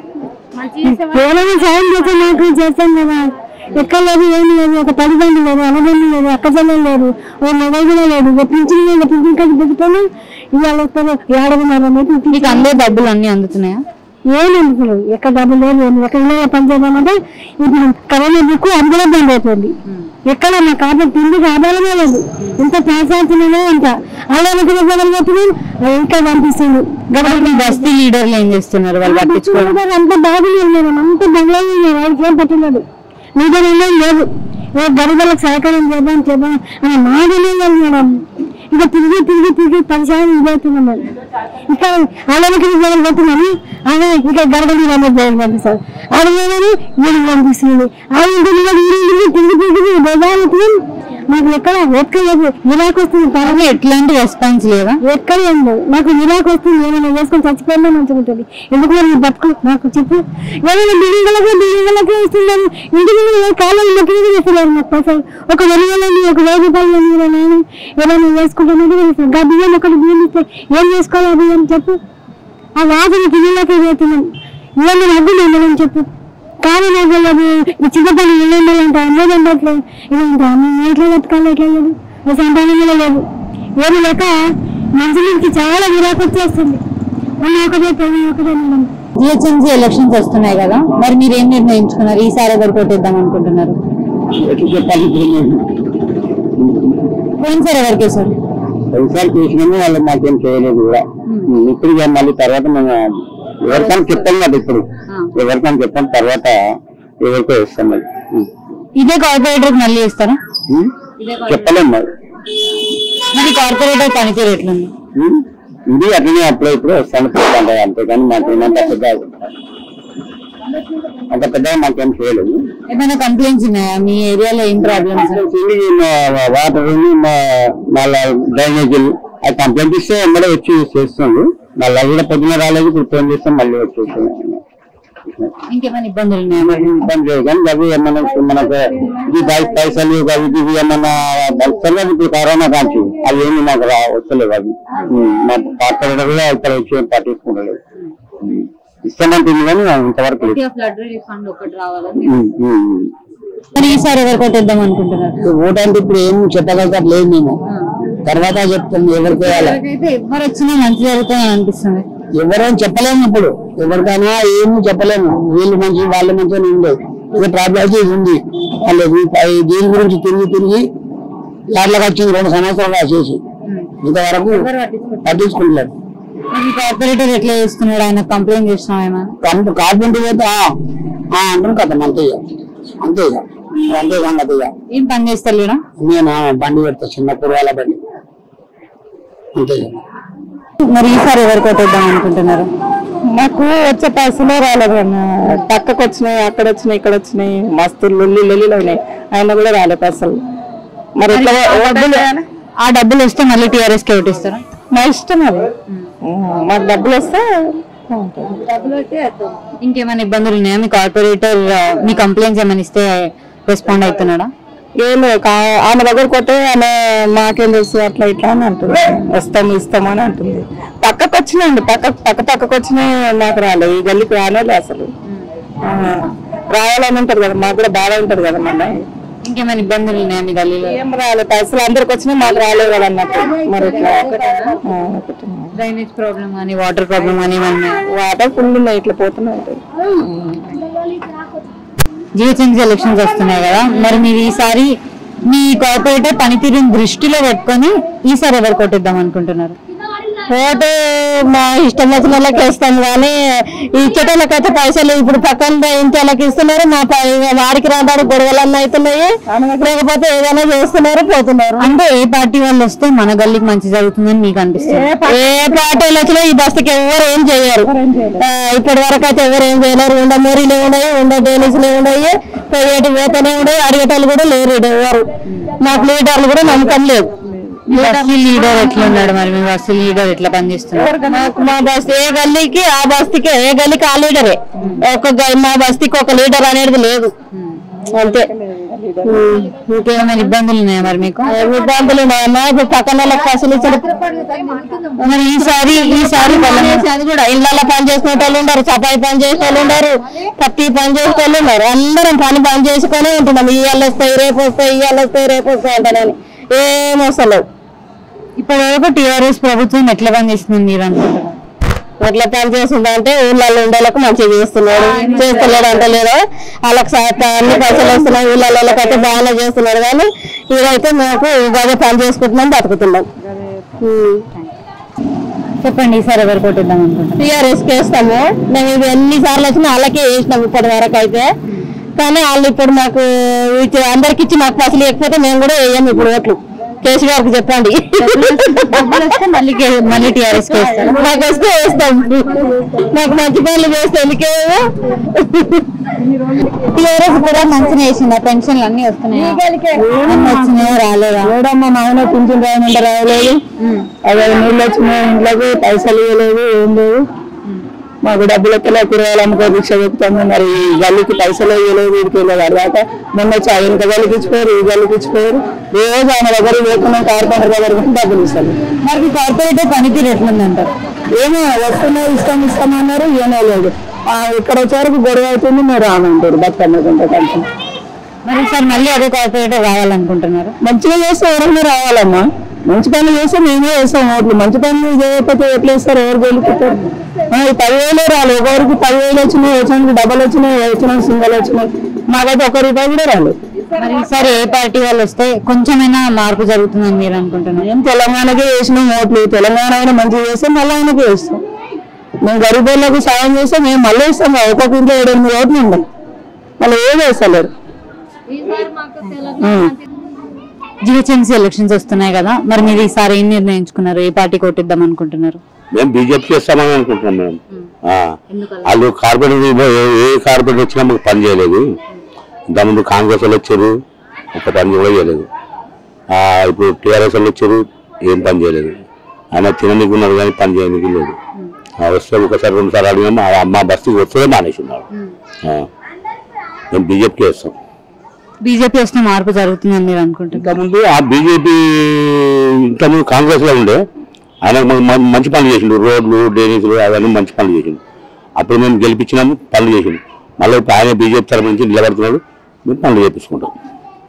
ఎవరైనా సాయం చేస్తే నాకు చేస్తాం కదా ఎక్కడ లేదు ఏం లేదు ఒక తల్లిదండ్రులు లేదు అన్నదండ్రులు లేదు అక్కజల్లు లేదు ఓ మొబైల్ కూడా లేదు ఇక పింఛన్ లేదు పింఛన్ కలిసి పెట్టుకొని ఇవాళ వస్తారు ఏడవన్నారు అనేది మీకు అందే డబ్బులు అన్ని అందుతున్నాయా ఏం ఎందుకు ఎక్కడ డబ్బులు లేదు ఏం ఎక్కడ ఇళ్ళ పని చేద్దామంటే ఇప్పుడు కరోనా బుక్ అందులో బంద్ అయిపోయింది ఎక్కడ నా ఖాతా తిండికి ఆధారమే లేదు ఎంత ప్రోత్సహిస్తున్నామో అంత అలాగే చెప్పినాం ఇంకా పంపిస్తుంది మరి మీ బస్తీ లీడర్లు ఏం చేస్తున్నారు వాళ్ళు పట్టించుకోవడం గవర్నమెంట్ అంత బాగులేదు మేడం అంత బంగ్లాలు ఉన్నారు వాళ్ళకి ఏం పట్టలేదు మీతో లేదు ఏ గరీబులకు సహకారం చేద్దాం చేద్దాం అని మాటనే లేదు మేడం ఇక తిరిగి తిరిగి తిరిగి పరిసరాలు ఇదవుతున్నాం మేడం ఇక్కడ అలాగే జగన్ పోతున్నాను అదే ఇక గడగడి రమ్మ జగన్ పంపిస్తారు అడిగేదని వీడు పంపిస్తుంది ఆ ఇంటి తిరిగి తిరిగి తిరిగి బజారు మాకు ఎక్కడ ఎక్కడ వినాయకు వస్తుంది కానీ ఎట్లాంటి రెస్పాన్స్ లేదా ఎక్కడ ఏం లేదు నాకు వినాయకు వస్తుంది ఏమైనా చేసుకొని చచ్చిపోయినా మంచిగా ఉంటుంది ఎందుకు మరి ఈ బతుకు నాకు చెప్పు ఏమైనా బిల్డింగ్లకి బిల్డింగ్లకి ఇస్తున్నారు ఇంటికి ఏ కాలం మొక్కలు చేస్తున్నారు నాకు పైసలు ఒక వెలుగులని ఒక వెయ్యి రూపాయలు వెలుగులో నేను ఏమైనా చేసుకుంటాను గా బియ్యం ఒకటి బియ్యం ఇస్తే ఏం చేసుకోవాలి ఆ బియ్యం చెప్పు ఆ వాసన కిందలకి వేస్తున్నాం ఇవన్నీ అడ్డు ఉండడం చెప్పు కానీ నాకు తెలియదు ఈ చిన్నపల్లి ఇల్లు ఉండాలంటే అమ్మేది ఉండట్లేదు ఇదంతా మేము ఎట్లా బతకాలి ఎట్లా లేదు మా సంతానం కూడా లేదు ఏమి లేక మనుషులకి చాలా విరాకు వచ్చేస్తుంది మొన్న ఒకటే పోయి ఒకటే మేడం జిహెచ్ఎంసీ ఎలక్షన్స్ వస్తున్నాయి కదా మరి మీరు ఏం నిర్ణయించుకున్నారు ఈసారి ఎవరు కొట్టేద్దాం అనుకుంటున్నారు ఎట్లా చెప్పాలి ఇప్పుడు మేము? పోయినసారి ఎవరికి వేశారు ఒకసారి చూసినాము వాళ్ళు మాకేం చేయలేదు కూడా ఇప్పుడు ఇక మళ్ళీ తర్వాత మేము ఎవరికైనా చెప్తాం కదా ఇప్పుడు ఎవరికైనా చెప్తాం తర్వాత ఎవరికో ఇస్తాం మరి ఉం. ఇదే కార్పొరేటర్ మళ్ళీ ఇస్తారా ఉం? చెప్పలేం మరి మరి కార్పొరేటర్ పనితీరు ఎట్లుంది ఉం? ఇది అట్లనే అప్లై ఇప్పుడు వస్తాను చెప్తాను అంతేగాని మాకు ఏమంత పెద్ద అంత పెద్దగా మాకేం చేయలేదు ఏమైనా కంప్లైంట్స్ ఉన్నాయా మీ ఏరియాలో ఏం ప్రాబ్లమ్స్ వాటర్ మళ్ళా డ్రైనేజీలు అది కంప్లైంట్ ఇస్తే ఎమ్మడే వచ్చి చేస్తుంది మళ్ళీ కూడా పొద్దున రాలేదు ఇప్పుడు ఫోన్ చేస్తే మళ్ళీ వచ్చేస్తుంది ఇంకేమైనా ఇబ్బందులు ఉన్నాయా మరి ఇబ్బంది లేదు కానీ అవి ఏమన్నా ఇప్పుడు మనకు ఇది పై- పైసలు అవి ఇవి ఏమన్నా వస్తలేదు ఇప్పుడు కరోనా కాంచి అవి ఏమి నాకు రా వస్తలేవు అవి ఉం. మా కార్పొరేటర్ కూడా ఇక్కడ వచ్చి పట్టించుకుంటలేదు ఉం. ఇస్తామంటుంది కానీ ఇంతవరకు లేదు ఫ్లడ్ రిలీఫ్ ఫండ్ ఒకటి రావాలని ఉం, ఉం, ఉం. మరి ఈసారి ఎవరు కొట్టేద్దాం అనుకుంటున్నారు ఓటు అంటే ఇప్పుడు ఏం చెప్పగలుగుతారు లేదు మేము తర్వాత చెప్తాం ఎవరికి వేయాలి అయితే ఎవరు వచ్చినా మంచి జరుగుతుందని అనిపిస్తుంది ఎవరేం చెప్పలేము ఇప్పుడు ఎవరికైనా ఏమి చెప్పలేము వీళ్ళు మంచి వాళ్ళ మంచి ఉండేది ఇది ప్రాబ్లం అయితే ఇది ఉంది వాళ్ళు ఈ- ఈ దీని గురించి తిరిగి తిరిగి యాడ్లకు వచ్చింది రెండు సంవత్సరాలు చేసి ఇంతవరకు పట్టించుకుంటలేదు మరి కార్పొరేటర్ ఎట్లా చేస్తున్నాడు ఆయన కంప్లైంట్ చేసినాం ఏమైనా కంపు కార్పెంటర్ పోతే ఆ, ఆ అంటారు కదా అంతే ఇక అంతే ఇక అంతే సంగతి ఇక ఏం పని చేస్తలేడా నేను ఆ బండి పెడతా చిన్న కురవాల బండి అంతే ఇక మరి ఈసారి ఎవరు కొట్టేద్దాం అనుకుంటున్నారు మాకు వచ్చే పైసలే రాలేదు అన్న పక్కకు వచ్చినాయి అక్కడ వచ్చినాయి ఇక్కడ వచ్చినాయి మస్తు లొల్లి లొల్లిలు అయినాయి అయినా కూడా రాలే పైసలు మరి ఎట్లా డబ్బులు ఆ డబ్బులు వస్తే మళ్ళీ టీఆర్ఎస్ కి ఓటిస్తారా మా ఇష్టం అది మాకు డబ్బులు వస్తే ఇంకేమైనా ఇబ్బందులు ఉన్నాయా మీ కార్పొరేటర్ మీ కంప్లైంట్స్ ఏమైనా ఇస్తే రెస్పాండ్ అవుతున్నాడా ఏం లేదు కా- ఆమె దగ్గర కొట్టే ఆమె మాకేం తెలుసు అట్లా ఇట్లా అని అంటుంది వస్తాం ఇస్తాం అని అంటుంది పక్కకు వచ్చినాయండి పక్క పక్క పక్కకు వచ్చినాయి నాకు రాలేదు ఈ గల్లికి రాలేదు అసలు ఆ, రావాలని ఉంటది కదా మాకు కూడా బాగా ఉంటది కదా మన ఇంకేమైనా ఇబ్బందులు ఉన్నాయా మీ గల్లీలో ఏం రాలేదు పైసలు అందరికి వచ్చినాయి మాకు రాలేదు కదా అన్నట్టు మరి ఇట్లా ఆ, ఒకటి. డ్రైనేజ్ ప్రాబ్లమ్ కానీ వాటర్ ప్రాబ్లమ్ కానీ ఏమన్నా వాటర్ ఫుల్ ఉన్నాయి ఇట్లా పోతున్నాయి జిహెచ్ఎంసీ ఎలక్షన్స్ వస్తున్నాయి కదా మరి మీరు ఈసారి మీ కార్పొరేటర్ పనితీరుని దృష్టిలో పెట్టుకొని ఈసారి ఎవరు కొట్టిద్దాం అనుకుంటున్నారు ఓటు మా ఇష్టం వచ్చిన వాళ్ళకి వేస్తాం కానీ ఇచ్చేటోళ్ళకైతే పైసలు ఇప్పుడు పక్కన ఇంటి వాళ్ళకి ఇస్తున్నారు మా పై- వాడికి రావడానికి గొడవలన్నీ అవుతున్నాయి లేకపోతే ఏదైనా చేస్తున్నారు పోతున్నారు అంటే ఏ పార్టీ వాళ్ళు వస్తే మన గల్లీకి మంచి జరుగుతుందని మీకు అనిపిస్తుంది ఏ పార్టీలు వచ్చినా ఈ బస్సుకి ఎవరు ఏం చేయరు ఆ, ఇప్పటి వరకు అయితే ఎవరు ఏం చేయలేరు ఉండ మోరీలు ఉన్నాయి ఉండ డేనిస్లు ఉన్నాయి పోయేటి వేతనే ఉన్నాయి అడిగేటోళ్ళు కూడా లేరు ఈడ ఎవరు మాకు లీడర్లు కూడా నమ్మకం లేదు మీ బస్సు లీడర్ ఎట్లా ఉన్నాడు మరి మీ బస్సు లీడర్ ఎట్లా పనిచేస్తున్నారు మాకు మా బస్తీ ఏ గల్లీకి ఆ బస్తీకి ఏ గల్లీకి ఆ లీడరే ఒక గ- మా బస్తీకి ఒక లీడర్ అనేది లేదు అంతే ఉమ్. ఇంకేమైనా ఇబ్బందులు ఉన్నాయా మరి మీకు ఏం ఇబ్బందులు ఉన్నాయన్నా ఇప్పుడు పక్కన వాళ్ళకి పైసలు ఇచ్చారు మరి ఈసారి ఈసారి అది కూడా ఇళ్ళల్లో పని చేసుకునే వాళ్ళు ఉన్నారు చపాయి పని చేసే వాళ్ళు ఉన్నారు పత్తి పని చేసే వాళ్ళు ఉన్నారు అందరం పని పని చేసుకొని ఉంటున్నాం ఇవాళ వస్తాయి రేపు వస్తాయి ఇవాళ వస్తాయి రేపు వస్తాయి అంటానని ఏం వస్తలేవు ఇప్పటి వరకు టీఆర్ఎస్ ప్రభుత్వం ఎట్లా పనిచేస్తుంది మీరు అనుకుంటున్నారు ఎట్లా పని చేస్తుందా అంటే ఊళ్ళల్లో ఉండేలకు మంచిగా చేస్తున్నాడు చేస్తలేడు అంటే లేదు వాళ్ళకి సా- అన్ని పైసలు వస్తున్నాయి ఊళ్ళల్లో అయితే బాగానే చేస్తున్నాడు కానీ ఇదైతే మాకు బాగా పని చేసుకుంటున్నాం బతుకుతున్నాం చెప్పండి ఈసారి ఎవరు కొట్టిద్దాం అనుకుంటున్నారు టీఆర్ఎస్ వేస్తాము మేము ఇవి ఎన్ని సార్లు వచ్చినా వాళ్ళకే వేసినాం ఇప్పటి వరకు అయితే కానీ వాళ్ళు ఇప్పుడు మాకు ఇచ్చి అందరికి ఇచ్చి మాకు పైసలు లేకపోతే మేము కూడా వేయం ఇప్పుడు ఓట్లు కేసీ గారికి చెప్పండి డబ్బులు వస్తే మళ్ళీ కే- మళ్ళీ టీఆర్ఎస్ కి వేస్తారు మాకు వస్తే వేస్తాం మాకు మంచి పనులు చేస్తే ఎందుకేమో టీఆర్ఎస్ కూడా మంచిగా వేసిందా పెన్షన్లు అన్ని వస్తున్నాయి అన్ని వచ్చినాయో రాలేదా చూడమ్మా మా ఆయన పింఛన్ రాయమంటే రాయలేదు అదే నీళ్ళు వచ్చినాయి ఇంట్లోకి పైసలు ఇవ్వలేదు ఏం లేదు మాకు డబ్బులు ఎక్కలే కూరగాయలు అమ్ముకో భిక్ష చెప్తాము మరి ఈ గల్లికి పైసలు ఇవ్వలేదు వీడికి వెళ్ళలేదు అడిగాక మొన్న వచ్చి ఆ వెనుక గల్లికి ఇచ్చిపోయారు ఈ గల్లికి ఇచ్చిపోయారు రోజు ఆయన దగ్గర వేసుకున్నాం కార్పెంటర్ దగ్గర పోయి డబ్బులు ఇస్తారు మరి మీ కార్పొరేటర్ పనితీరు ఎట్లుంది అంటారు ఏమో వస్తున్నాయి ఇస్తాం ఇస్తామన్నారు ఏమో లేదు ఆ, ఇక్కడ వచ్చేవరకు గొడవ అవుతుంది మీరు రామంటారు బతుకమ్మకుంటే కొంచెం మరి ఈసారి మళ్ళీ అదే కార్పొరేటర్ రావాలనుకుంటున్నారు మంచిగా చేస్తే ఎవరైనా రావాలమ్మా మంచి పనులు చేస్తే మేమే వేస్తాం ఓట్లు మంచి పనులు చేయకపోతే ఎట్లా వేస్తారు ఎవరు గెలుపుతారు ఆ, ఈ పదివేలే రాలేదు ఒకరికి పదివేలు వచ్చినాయి వచ్చినానికి డబల్ వచ్చినాయి వచ్చినానికి సింగల్ వచ్చినాయి మాకైతే ఒక రూపాయి కూడా రాలేదు మరి ఈసారి ఏ పార్టీ వాళ్ళు వస్తే కొంచెమైనా మార్పు జరుగుతుందని మీరు అనుకుంటున్నారు మేము తెలంగాణకే వేసినాం ఓట్లు తెలంగాణ అయినా మంచిగా చేస్తే మళ్ళీ ఆయనకి వేస్తాం మేము గరీబులకు సాయం చేస్తే మేము మళ్ళీ ఇస్తాం కదా. ఒక్కొక్క ఇంట్లో ఏడు ఎనిమిది ఓట్లు ఉన్నాయి మళ్ళీ ఏది వేస్తలేరు ఉం. జిహెచ్ఎంసీ ఎలక్షన్స్ వస్తున్నాయి కదా మరి మీరు ఈసారి ఏం నిర్ణయించుకున్నారు ఏ పార్టీ కొట్టిద్దాం అనుకుంటున్నారు మేము బీజేపీ చేస్తామని అనుకుంటున్నాం మేము ఆ. వాళ్ళు కార్పొరేట్ ఏ కార్పొరేట్ వచ్చినా మాకు పని చేయలేదు ఇంతకుముందు కాంగ్రెస్ వాళ్ళు వచ్చారు ఒక పని కూడా చేయలేదు ఆ, ఇప్పుడు టీఆర్ఎస్ వాళ్ళు వచ్చారు ఏం పని చేయలేదు ఆయన తిననీకి ఉన్నారు కానీ పని చేయడానికి లేదు ఆ, వస్తే ఒకసారి రెండు సార్లు అడిగాము ఆ అమ్మ బస్తీకి వస్తుందే మానేసినాడు ఆ. మేము బీజేపీకి వేస్తాం బీజేపీ వస్తే మార్పు జరుగుతుందని మీరు అనుకుంటున్నారు ఇంతకుముందు ఆ బీజేపీ ఇంతకుముందు కాంగ్రెస్ లో ఉండే ఆయన మాకు మ- మంచి పనులు చేసిండు రోడ్లు డ్రైనేజీలు అవన్నీ మంచి పనులు చేసిండు అప్పుడు మేము గెలిపించినాము పనులు చేసిండు మళ్ళీ ఇప్పుడు ఆయన బీజేపీ తరపు నుంచి నిలబడుతున్నాడు మేము పనులు చేపించుకుంటాం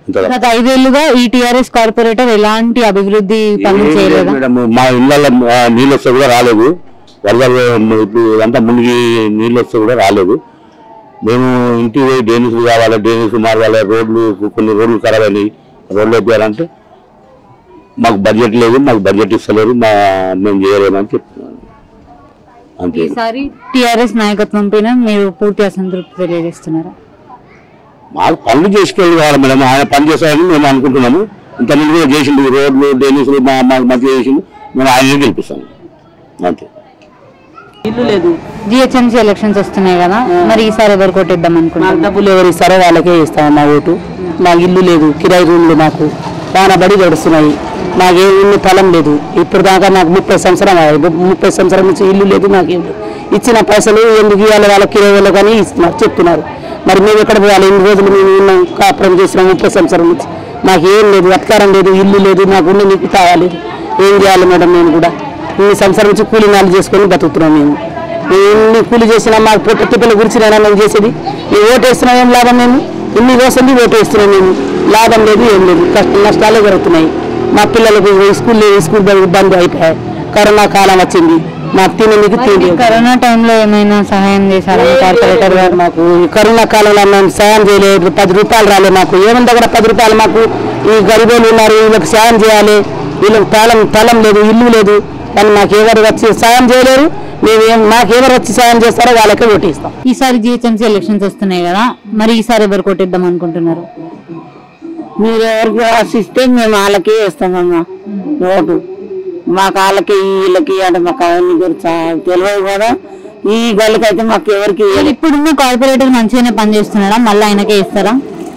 ఇంత గత ఐదేళ్లుగా ఈ టిఆర్ఎస్ కార్పొరేటర్ ఎలాంటి అభివృద్ధి పనులు ఏం లేదు చేయలేదా మేడం, మా ఇళ్ళల్లో ఆ, నీళ్ళు వస్తే కూడా రాలేదు వరదలు ఇప్పుడు ఇదంతా మునిగి నీళ్ళు వస్తే కూడా రాలేదు మేము ఇంటికి పోయి డ్రైనేజ్ కావాలి డ్రైనేజ్ మార్గాలి రోడ్లు కొన్ని రోడ్లు ఖరాబ్ అయినాయి రోడ్లు వేయాలంటే మాకు బడ్జెట్ లేదు మాకు బడ్జెట్ ఇస్తలేరు మా మేము చేయలేమని చెప్తున్నాను అంతే ఈసారి టిఆర్ఎస్ నాయకత్వం పైన మీరు పూర్తి అసంతృప్తి తెలియజేస్తున్నారా మాకు పనులు చేసుకెళ్ళి కావాలి మేడం ఆయన పని చేస్తారని మేము అనుకుంటున్నాము ఇంత ముందు కూడా చేసిండు ఈ రోడ్లు డ్రైనేజ్లు మా మాకు మంచిగా చేసిండు మేము ఆయనే గెలిపిస్తాము అంతే ఇల్లు లేదు జిహెచ్ఎంసీ ఎలక్షన్స్ వస్తున్నాయి కదా మరి ఈసారి ఎవరు కొట్టిద్దాం మాకు అనుకుంటున్నారు డబ్బులు ఎవరు ఇస్తారో వాళ్ళకే ఇస్తాం మా ఓటు మాకు ఇల్లు లేదు కిరాయి రూమ్లు మాకు వానబడి గడుస్తున్నాయి మాకు ఏ ఇల్లు ఫలం లేదు ఇప్పుడు దాకా నాకు ముప్పై సంవత్సరం అయ్యాయి. ముప్పై సంవత్సరం నుంచి ఇల్లు లేదు నాకు ఇల్లు ఇచ్చిన పైసలు ఎందుకు ఇవ్వాలి వాళ్ళ కిరాయి వాళ్ళు కానీ ఇస్తున్నారు చెప్తున్నారు మరి మేము ఎక్కడ పోవాలి ఎన్ని రోజులు మేము ఉన్నాం కాపురం చేసినాం ముప్పై సంవత్సరం నుంచి మాకు ఏం లేదు అధికారం లేదు ఇల్లు లేదు నాకు ఉండి నీకు కావాలి ఏం చేయాలి మేడం మేము కూడా ఇన్ని సంవత్సరం నుంచి కూలి నాలు చేసుకొని బతుకుతున్నాం మేము ఎన్ని కూలి చేసినా మాకు పొట్ట తిప్పల గురించి మేము చేసేది ఈ ఓటు వేస్తున్నాం ఏం లాభం మేము ఇన్ని కోసండి ఓటు వేస్తున్నాం మేము లాభం లేదు ఏం లేదు కష్ట నష్టాలే జరుగుతున్నాయి మా పిల్లలకు స్కూల్ లేదు స్కూల్ బ- బంద్ అయిపోయాయి కరోనా కాలం వచ్చింది మాకు తినేందుకు తిండి కరోనా టైంలో ఏమైనా సహాయం చేశారా కార్పొరేటర్ గారు మాకు ఈ కరోనా కాలంలో మేము సాయం చేయలేదు పది రూపాయలు రాలే మాకు ఏముంది కూడా పది రూపాయలు మాకు ఈ గరిబోలు ఉన్నారు వీళ్ళకి సాయం చేయాలి వీళ్ళకి తాళం తాళం లేదు ఇల్లు లేదు కానీ మాకు ఎవరు వచ్చి సాయం చేయలేరు మేము ఏం మాకు ఎవరు వచ్చి సాయం చేస్తారో వాళ్ళకే ఓటేస్తాం ఈసారి జిహెచ్ఎంసీ ఎలక్షన్స్ వస్తున్నాయి కదా మరి ఈసారి ఎవరు కొట్టిద్దాం అనుకుంటున్నారు మీరు ఎవరికి ఆశిస్తే మేము వాళ్ళకి వేస్తామమ్మా ఓటు మాకు వాళ్ళకి వీళ్ళకి అంటే మాకు అవన్నీ గురించి తెలియదు కదా ఈ గల్లకైతే మాకు ఎవరికి మరి ఇప్పుడున్న కార్పొరేటర్ మంచిగానే పనిచేస్తున్నాడా మళ్ళీ ఆయనకే ఇస్తారా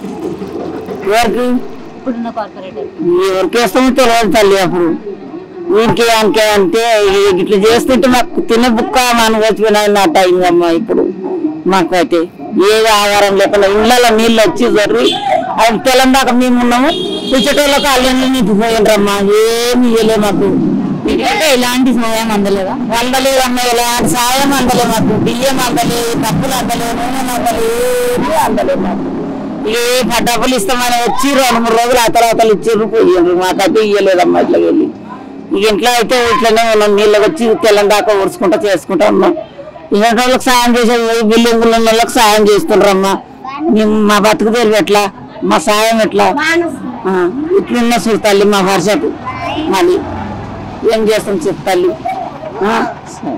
ఎవరికి ఇప్పుడున్న కార్పొరేటర్ ఎవరికి వేస్తామో తెలియదు తల్లి అప్పుడు వీరికి అంకే అంటే ఇ- ఇట్లా చేస్తుంటే మాకు తినే బుక్క మన వచ్చిపోయినట్టు అయిందమ్మా ఇప్పుడు మాకు అయితే ఏది ఆహారం లేకుండా ఇళ్ళలో నీళ్ళు వచ్చి జర్రి అది తెలం దాకా మేము ఉన్నాము పిచ్చటోళ్ళకి అల్లెళ్ళు నింపిపోయిండ్రమ్మా ఏమి ఇయ్యలే మాకు అంటే ఎలాంటి సహాయం అందలేదా అందలేదమ్మా ఎలాంటి సాయం అందలే మాకు బియ్యం అందలేదు డబ్బులు అందలేదు నూనె అందలేదు ఏమీ అందలేదు మాకు ఏ డబ్బులు ఇస్తామని వచ్చి రెండు మూడు రోజులు అతల అతలు ఇచ్చిర్రు పోయిండ్రు మాకైతే ఇయ్యలేదమ్మా ఇట్లా వెళ్ళి ఇక ఇంట్లో అయితే ఇట్లనే ఉన్నాం నీళ్ళకి వచ్చి తెల్లం దాకా ఊడ్చుకుంటా చేసుకుంటా ఉన్నాం ఇలాంటి వాళ్ళకి సాయం చేసే బిల్డింగ్ ఉన్న వాళ్ళకి సాయం చేస్తుండ్రమ్మా మేము మా బతుకు తెరువు ఎట్లా మా సాయం ఎట్లా ఆ, ఇట్లున్న చూడు తల్లి మా వర్షకు మళ్ళీ ఏం చేస్తాం చెప్పు తల్లి ఆ, సరే.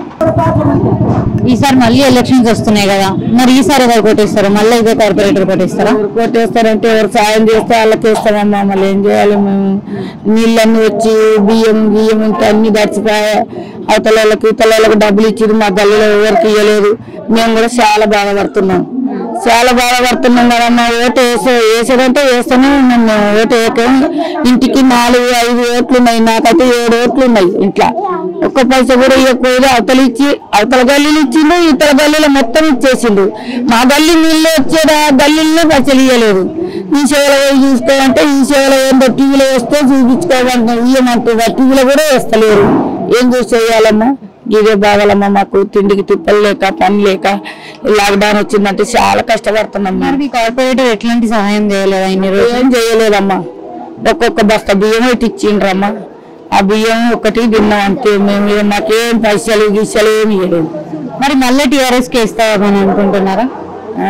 ఈసారి మళ్ళీ ఎలక్షన్స్ వస్తున్నాయి కదా మరి ఈసారి ఎవరు కొట్టేస్తారు మళ్ళీ ఇదే కార్పొరేటర్ కొట్టేస్తారా ఎవరు కొట్టేస్తారంటే ఎవరు సాయం చేస్తే వాళ్ళకి ఇస్తామమ్మా మళ్ళీ ఏం చేయాలి మేము నీళ్ళన్నీ వచ్చి బియ్యం బియ్యం ఇంకా అన్ని దడిచిపోయా అవతల వాళ్ళకి ఇతల వాళ్ళకి డబ్బులు ఇచ్చింది మా గల్లీలో ఎవరికి ఇవ్వలేదు మేము కూడా చాలా బాధపడుతున్నాం చాలా బాధపడుతున్నాం కదమ్మా ఓటు వేసే వేసేదంటే వేస్తూనే ఉన్నాం మేము ఓటు వేయకం ఇంటికి నాలుగు ఐదు ఓట్లు ఉన్నాయి నాకైతే ఏడు ఓట్లు ఉన్నాయి ఇంట్లో ఒక్క పైసా కూడా ఇవ్వకపోతే అవతల ఇచ్చి అవతల గల్లీలు ఇచ్చిండు ఇతర గల్లీలో మొత్తం ఇచ్చేసిండు మా గల్లీ నీళ్ళు వచ్చేదా గల్లీలో పైసలు ఇవ్వలేదు ఈ సేవలో పోయి చూసుకోమంటే ఈ సేవలో ఏంటో టీవీలో వస్తే చూపించుకోవాలంటే ఇయ్యమంటుందా టీవీలో కూడా వేస్తలేరు ఏం చూసి చేయాలమ్మా ఇదే బాగాలమ్మా మాకు తిండికి తిప్పలు లేక పని లేక లాక్డౌన్ వచ్చిందంటే చాలా కష్టపడుతున్నాం మరి మీ కార్పొరేటర్ ఎట్లాంటి సహాయం చేయలేదా ఇన్ని రోజులు ఏం చేయలేదమ్మా ఒక్కొక్క బస్తా బియ్యం అయితే ఇచ్చిండ్రమ్మా ఆ బియ్యం ఒకటి తిన్నాం అంతే మేము ఏం- మాకేం పైసలు గిసలు ఏమి ఇవ్వలేదు మరి మళ్ళీ టీఆర్ఎస్ కి ఇస్తామని అనుకుంటున్నారా ఆ?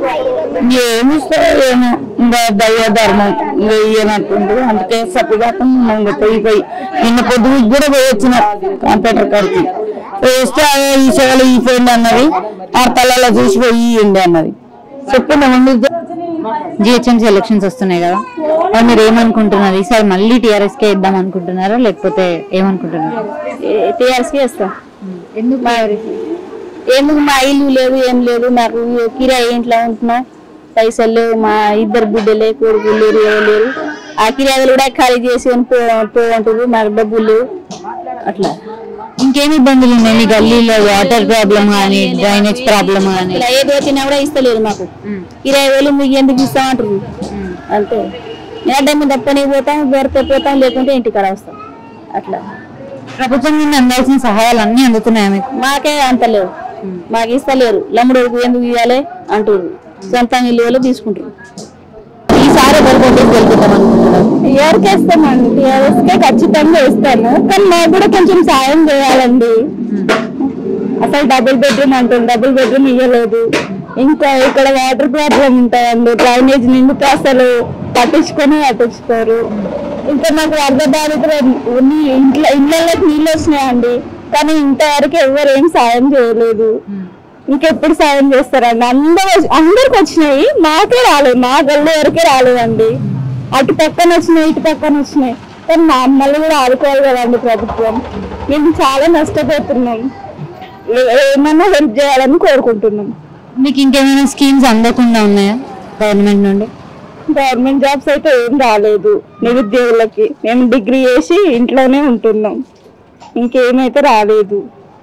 ఏమి ఇస్తారో ఏమో ఇంకా దైవ ధర్మం ఇంకా ఇయ్యనట్టుండు అందుకే సప్పుదాకా ఇంకా పోయి పోయి నిన్న పొద్దు కూడా పోయి వచ్చిన కంప్యూటర్ కాడికి వేస్తే అదే ఈ సేవలు ఈ పోయింది అన్నది ఆ తలలో చూసి పోయి ఇయ్యండి అన్నది చెప్పిన ముందు జిహెచ్ఎంసీ ఎలక్షన్స్ వస్తున్నాయి కదా మరి మీరు ఏమనుకుంటున్నారు ఈసారి మళ్ళీ టీఆర్ఎస్ కే ఇద్దాం అనుకుంటున్నారా లేకపోతే ఏమనుకుంటున్నారు టీఆర్ఎస్కి వేస్తాం ఎందుకు ఎందుకు మా ఇల్లు లేదు ఏం లేదు నాకు కిరాయి ఇంట్లో ఉంటున్నాం పైసలు లేవు మా ఇద్దరు బిడ్డలే కొడుకులు లేరు ఎవరు లేరు ఆ కిరాయిలు కూడా ఖాళీ చేసుకొని పో పోంటారు మాకు డబ్బులు లేవు అట్లా ఇంకేమి ఇబ్బందులు ఉన్నాయి మీ గల్లీలో వాటర్ ప్రాబ్లం కానీ డ్రైనేజ్ ప్రాబ్లం కానీ ఇలా ఏది వచ్చినా కూడా ఇస్తలేరు మాకు కిరాయి వాళ్ళు మీకు ఎందుకు ఇస్తామంటారు అంతే నేట మీద పని పోతాం దొరికే పోతాం లేకుంటే ఇంటికాడ వస్తాం అట్లా ప్రభుత్వం నుండి అందాల్సిన సహాయాలు అన్ని అందుతున్నాయా మీకు మాకే అంత లేవు మాకు ఇస్తలేరు లమ్ముడు ఎందుకు ఇవ్వాలి అంటారు సొంతంగా ఇల్లు వాళ్ళు తీసుకుంటారు ఈసారి ఎవరు కొట్టేసి గెలిపిద్దాం అనుకుంటున్నారు ఎవరికి వేస్తామండి టీఆర్ఎస్ కే ఖచ్చితంగా ఇస్తాను కానీ మాకు కూడా కొంచెం సాయం చేయాలండి అసలు డబుల్ బెడ్రూమ్ అంటుంది డబుల్ బెడ్రూమ్ ఇవ్వలేదు ఇంకా ఇక్కడ వాటర్ ప్రాబ్లం ఉంటాయండి డ్రైనేజ్ నిండితే అసలు పట్టించుకొని పట్టించుకోరు ఇంకా నాకు వరద బాధితులు ఉన్ని- ఇంట్లో ఇళ్ళకి నీళ్ళు వచ్చినాయండి కానీ ఇంతవరకు ఎవరు ఏం సాయం చేయలేదు ఇంకెప్పుడు సాయం చేస్తారండి అందరూ అందరికి వచ్చినాయి మాకే రాలేదు మా గల్లు వరకే రాలేదండి అటు పక్కన వచ్చినాయి ఇటు పక్కన వచ్చినాయి కానీ మా అమ్మల్ని కూడా ఆదుకోవాలి కదండి ప్రభుత్వం మేము చాలా నష్టపోతున్నాం ఏ- ఏమన్నా హెల్ప్ చేయాలని కోరుకుంటున్నాం మీకు ఇంకేమైనా స్కీమ్స్ అందకుండా ఉన్నాయా గవర్నమెంట్ నుండి గవర్నమెంట్ జాబ్స్ అయితే ఏం రాలేదు నిరుద్యోగులకి మేము డిగ్రీ చేసి ఇంట్లోనే ఉంటున్నాం ఇంకేమైతే రాలేదు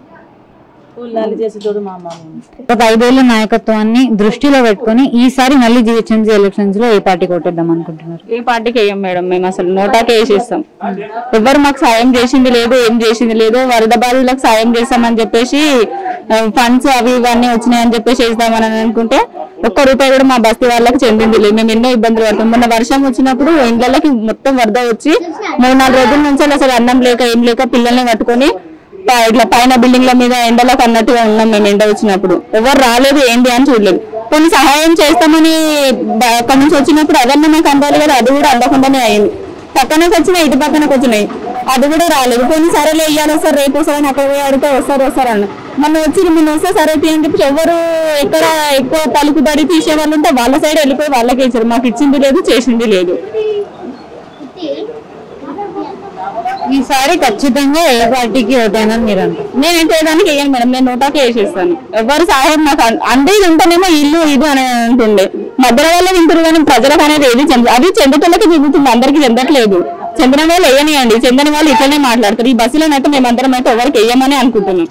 గత ఐదేళ్ల నాయకత్వాన్ని దృష్టిలో పెట్టుకొని ఈసారి మళ్ళీ జిహెచ్ఎంసీ ఎలక్షన్స్ లో ఏ పార్టీ కొట్టేద్దాం అనుకుంటున్నారు ఏ పార్టీకి వేయం మేడం మేము అసలు నోటాకే వేసేస్తాం ఎవరు మాకు సాయం చేసింది లేదు ఏం చేసింది లేదు వరద బాధితులకు సాయం చేస్తామని చెప్పేసి ఫండ్స్ అవి ఇవన్నీ వచ్చినాయని చెప్పేసి వేస్తామని అనుకుంటే ఒక్క రూపాయి కూడా మా బస్తీ వాళ్ళకి చెందింది లేదు మేము ఎన్నో ఇబ్బందులు పడతాం మొన్న వర్షం వచ్చినప్పుడు ఇండ్లకి మొత్తం వరద వచ్చి మూడు నాలుగు రోజుల నుంచి అసలు అన్నం లేక ఏం లేక పిల్లల్ని పట్టుకొని ప- ఇట్లా పైన బిల్డింగ్ల మీద ఎండలకు అన్నట్టుగా ఉన్నాం మేము ఎండ వచ్చినప్పుడు ఎవరు రాలేదు ఏంటి అని చూడలేదు కొన్ని సహాయం చేస్తామని బ- అక్కడి నుంచి వచ్చినప్పుడు అదన్నా మాకు అందాలి కదా అది కూడా అందకుండానే అయింది పక్కన నుంచి వచ్చినాయి ఇటు పక్కనకి వచ్చినాయి అది కూడా రాలేదు కొన్ని సరేలే ఇయ్యాలి వస్తారు రేపు వస్తారని అక్కడ పోయి అడిగితే వస్తారు వస్తారు అన్న మొన్న వచ్చి మొన్న వస్తే సరే తీ అని చెప్పి ఎవరు ఎక్కడ ఎక్కువ పలుకుబడి తీసే వాళ్ళు ఉంటే వాళ్ళ సైడ్ వెళ్ళిపోయి వాళ్ళకే ఇచ్చారు మాకు ఇచ్చింది లేదు చేసింది లేదు ఈసారి ఖచ్చితంగా ఏ పార్టీకి ఓటైనా మీరు అంటారు నేనైతే దానికి వేయను మేడం నేను నోటాకే వేసేస్తాను ఎవరు సహాయం నాకు అన్- అంటే ఇది ఉంటేనేమో ఇల్లు ఇది అని అంటుండే మధ్యలో వల్ల వింటారు కానీ ప్రజలకు అనేది ఏది చెంద అది చెందటోళ్ళకి చెందుతుంది అందరికి చెందట్లేదు చెందిన వాళ్ళు వేయనియండి చెందని వాళ్ళు ఇట్లనే మాట్లాడతారు ఈ బస్సులోనైతే మేమందరం అయితే ఎవరికి వేయమని అనుకుంటున్నాం